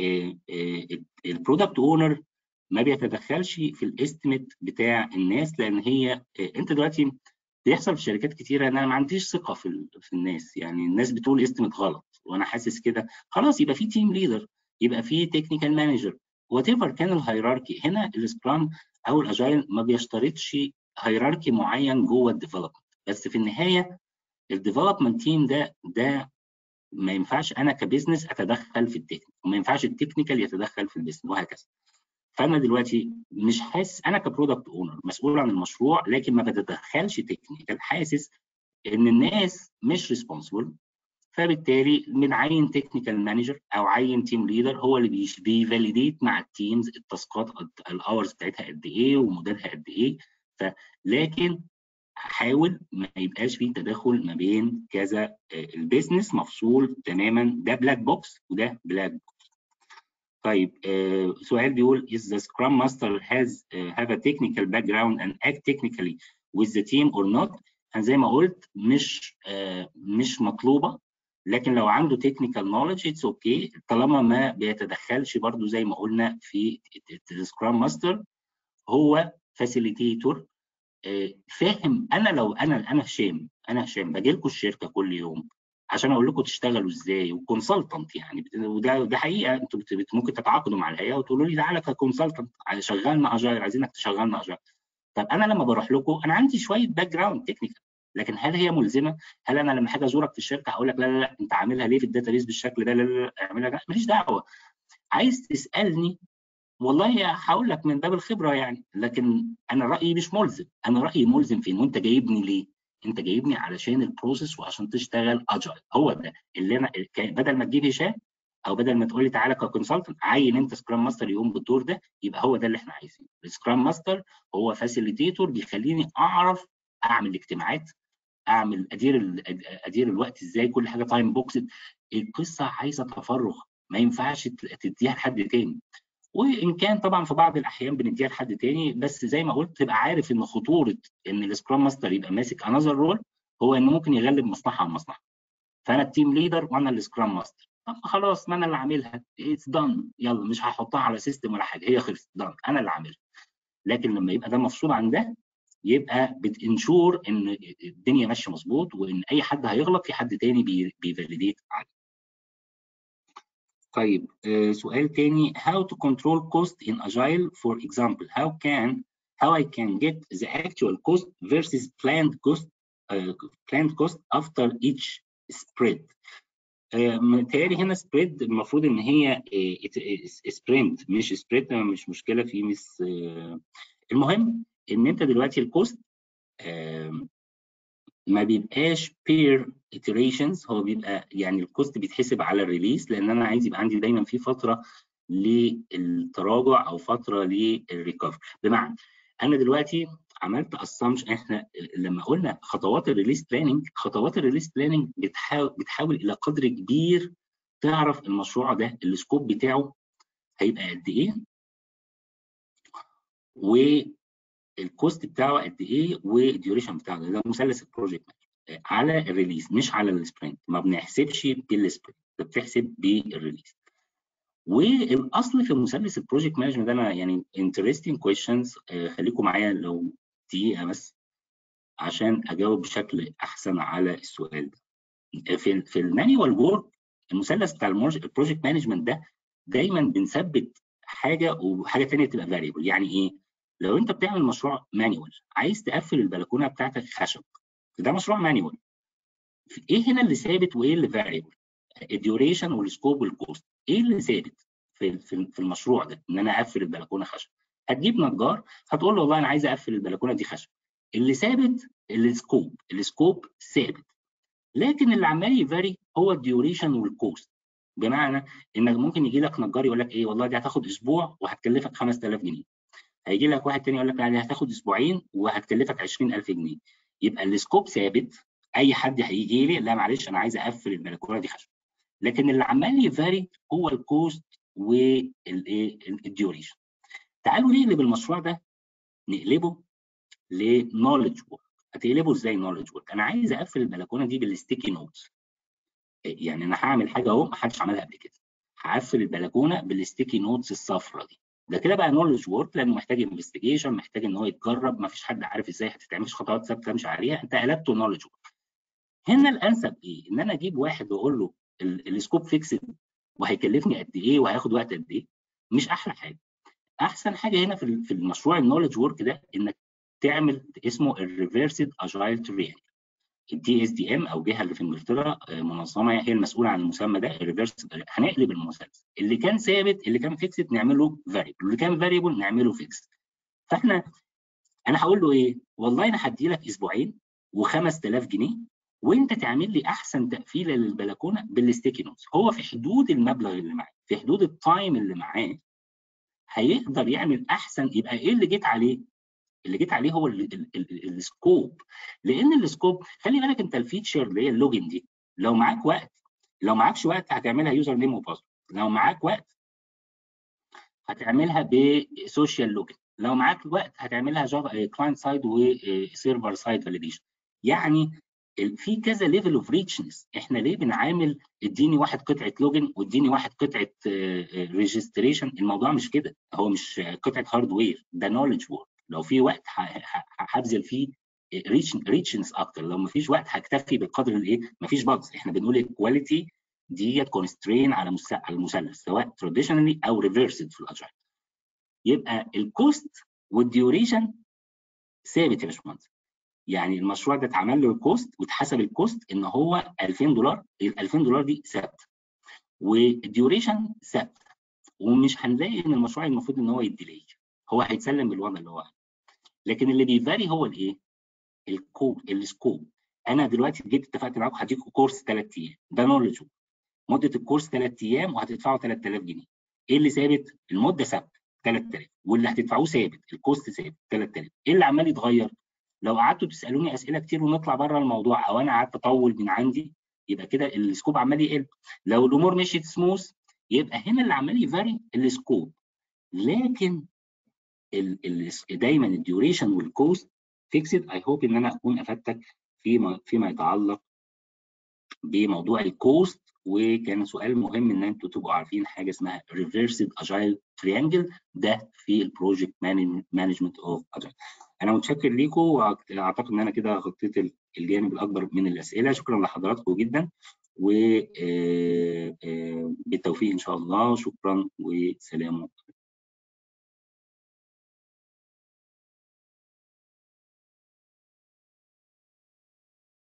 البرودكت اونر ما بيتدخلش في الاستيميت بتاع الناس لان هي انت دلوقتي بيحصل في شركات كتيره ان انا ما عنديش ثقه في في الناس يعني الناس بتقول استيميت غلط وانا حاسس كده خلاص يبقى في تيم ليدر يبقى في تكنيكال مانجر وات ايفر كان الهيراركي هنا السكرام او الاجايل ما بيشترطش هيراركي معين جوه الديفلوبمنت بس في النهايه الديفلوبمنت تيم ده ده ما ينفعش انا كبزنس اتدخل في التكنيك وما ينفعش التكنيكال يتدخل في البزنس وهكذا فانا دلوقتي مش حاسس انا كبرودكت اونر مسؤول عن المشروع لكن ما بتدخلش تكنيكال حاسس ان الناس مش ريسبونسبل فبالتالي بنعين تكنيكال مانجر او عين تيم ليدر هو اللي بيفاليديت مع التيمز التاسكات الاورز بتاعتها قد ايه ومديرها قد ايه لكن حاول ما يبقاش فيه تداخل ما بين كذا البيزنس مفصول تماما ده بلاك بوكس وده بلاك بوكس طيب آه سؤال بيقول is the scrum master has uh, have a technical background and act technically with the team or not انا زي ما قلت مش آه مش مطلوبه لكن لو عنده technical knowledge it's okay طالما ما بيتدخلش برضو زي ما قلنا في السكرام ماستر هو فاسيليتيتور آه فاهم انا لو انا انا هشام انا هشام باجي لكم الشركه كل يوم عشان اقول لكم تشتغلوا ازاي وكونسلتنت يعني وده ده حقيقه انتوا ممكن تتعاقدوا مع الهيئه وتقولوا لي تعالى ككونسلتنت شغلنا اجايل عايزينك تشغلنا اجايل طب انا لما بروح لكم انا عندي شويه باك جراوند تكنيكال لكن هل هي ملزمه؟ هل انا لما حاجه ازورك في الشركه هقول لك لا لا لا انت عاملها ليه في الداتابيس بالشكل ده لا لا لا اعملها ماليش دعوه عايز تسالني والله هقول لك من باب الخبره يعني لكن انا رايي مش ملزم انا رايي ملزم فين وانت جايبني ليه؟ انت جايبني علشان البروسيس وعشان تشتغل اجايل هو ده اللي انا بدل ما تجيب هشام او بدل ما تقول لي تعالى ككونسلتنت عين انت سكرام ماستر يقوم بالدور ده يبقى هو ده اللي احنا عايزينه السكرام ماستر هو فاسيليتيتور بيخليني اعرف اعمل اجتماعات اعمل ادير ادير الوقت ازاي كل حاجه تايم بوكس القصه عايزه تفرغ ما ينفعش تديها لحد تاني وان كان طبعا في بعض الاحيان بنديها لحد تاني بس زي ما قلت تبقى عارف ان خطوره ان السكرام ماستر يبقى ماسك انذر رول هو انه ممكن يغلب مصلحه عن مصلحه فانا التيم ليدر وانا السكرام ماستر طب خلاص ما انا اللي عاملها اتس دان يلا مش هحطها على سيستم ولا حاجه هي خلصت دان انا اللي عاملها لكن لما يبقى ده مفصول عن ده يبقى بتنشور ان الدنيا ماشيه مظبوط وان اي حد هيغلط في حد تاني بيفاليديت عليه. طيب uh, سؤال تاني how to control cost in agile for example how can how I can get the actual cost versus planned cost uh, planned cost after each spread متهيألي هنا سبريد المفروض ان هي سبرنت مش سبريد مش مشكله في مس المهم ان انت دلوقتي الكوست ما بيبقاش بير iterations هو بيبقى يعني الكوست بيتحسب على الريليس لان انا عايز يبقى عندي دايما في فتره للتراجع او فتره للريكفري بمعنى انا دلوقتي عملت اسامبشن احنا لما قلنا خطوات الريليس بلاننج خطوات الريليس بلاننج بتحاول بتحاول الى قدر كبير تعرف المشروع ده السكوب بتاعه هيبقى قد ايه والكوست بتاعه قد ايه والديوريشن بتاعه ده مثلث البروجكت على الريليس مش على السبرنت ما بنحسبش بالسبرنت بتحسب بالريليس والاصل في مثلث البروجكت مانجمنت ده انا يعني انترستنج كويشنز خليكم معايا لو دقيقه بس عشان اجاوب بشكل احسن على السؤال ده في في المانيوال وورك المثلث بتاع البروجكت مانجمنت ده دايما بنثبت حاجه وحاجه ثانيه تبقى فاريبل يعني ايه لو انت بتعمل مشروع مانيوال عايز تقفل البلكونه بتاعتك خشب ده مشروع مانيوال ايه هنا اللي ثابت وايه اللي فاريبل الديوريشن والسكوب والكوست ايه اللي ثابت في في المشروع ده ان انا اقفل البلكونه خشب هتجيب نجار هتقول له والله انا عايز اقفل البلكونه دي خشب اللي ثابت السكوب السكوب ثابت لكن اللي عمال يفاري هو الديوريشن والكوست بمعنى انك ممكن يجي لك نجار يقول لك ايه والله دي هتاخد اسبوع وهتكلفك 5000 جنيه هيجي لك واحد تاني يقول لك دي هتاخد اسبوعين وهتكلفك 20000 جنيه يبقى السكوب ثابت اي حد هيجي لي لا معلش انا عايز اقفل البلكونه دي خشب لكن اللي عمال يفاري هو الكوست والديوريشن تعالوا نقلب المشروع ده نقلبه لنولج ورك هتقلبه ازاي نولج ورك انا عايز اقفل البلكونه دي بالستيكي نوتس يعني انا هعمل حاجه اهو ما حدش عملها قبل كده هقفل البلكونه بالستيكي نوتس الصفراء دي ده كده بقى نولج ورك لانه محتاج انفستيجيشن محتاج ان هو يتجرب ما فيش حد عارف ازاي هتتعمل خطوات ثابته تمشي عليها انت قلبته نولج ورك هنا الانسب ايه ان انا اجيب واحد واقول له السكوب فيكسد وهيكلفني قد ايه وهياخد وقت قد ايه مش احلى حاجه احسن حاجه هنا في في المشروع النولج ورك ده انك تعمل اسمه الريفرسد اجايل تريانجل الدي اس دي ام او جهه اللي في انجلترا منظمه هي المسؤوله عن المسمى ده الريفرس هنقلب المثلث اللي كان ثابت اللي كان فيكسد نعمله فاريبل اللي كان فاريبل نعمله فيكس فاحنا انا هقول له ايه والله انا هدي لك اسبوعين و5000 جنيه وانت تعمل لي احسن تقفيله للبلكونه بالستيكي نوتس هو في حدود المبلغ اللي معاه في حدود التايم اللي معاه هيقدر يعمل احسن يبقى ايه اللي جيت عليه اللي جيت عليه هو السكوب لان السكوب خلي بالك انت الفيتشر اللي هي اللوجن دي لو معاك وقت لو معاكش وقت هتعملها يوزر نيم وباسورد لو معاك وقت هتعملها بسوشيال لوجن لو معاك وقت هتعملها جافا كلاينت سايد وسيرفر سايد فاليديشن يعني في كذا ليفل اوف ريتشنس احنا ليه بنعامل اديني واحد قطعه لوجن واديني واحد قطعه ريجستريشن الموضوع مش كده هو مش قطعه هاردوير ده نولج وورك لو في وقت هبذل فيه ريتشنس اكتر لو مفيش وقت هكتفي بالقدر الايه مفيش باجز احنا بنقول الكواليتي ديت كونسترين على على المثلث سواء تراديشنالي او ريفرسد في الاجايل يبقى الكوست والديوريشن ثابت يا باشمهندس يعني المشروع ده اتعمل له الكوست واتحسب الكوست ان هو 2000 دولار ال 2000 دولار دي ثابته والديوريشن ثابت ومش هنلاقي ان المشروع المفروض ان هو يديلي هو هيتسلم بالوضع اللي هو عليه لكن اللي بيفاري هو الايه؟ الكود السكوب انا دلوقتي جيت اتفقت معاكم هديكم كورس ثلاث ايام ده نولج مده الكورس ثلاث ايام وهتدفعوا 3000 جنيه ايه اللي ثابت؟ المده ثابته 3000 واللي هتدفعوه ثابت الكوست ثابت 3000 ايه اللي عمال يتغير؟ لو قعدتوا تسالوني اسئله كتير ونطلع بره الموضوع او انا قعدت اطول من عندي يبقى كده السكوب عمال يقل لو الامور مشيت سموث يبقى هنا اللي عمال يفاري السكوب لكن ال ال دايما الديوريشن والكوست فيكسد اي هوب ان انا اكون افدتك فيما فيما يتعلق بموضوع الكوست وكان سؤال مهم ان انتوا تبقوا عارفين حاجه اسمها ريفرسد اجايل تريانجل ده في البروجكت مانجمنت اوف اجايل انا متشكر ليكم واعتقد ان انا كده غطيت الجانب الاكبر من الاسئله شكرا لحضراتكم جدا وبالتوفيق ان شاء الله شكرا وسلام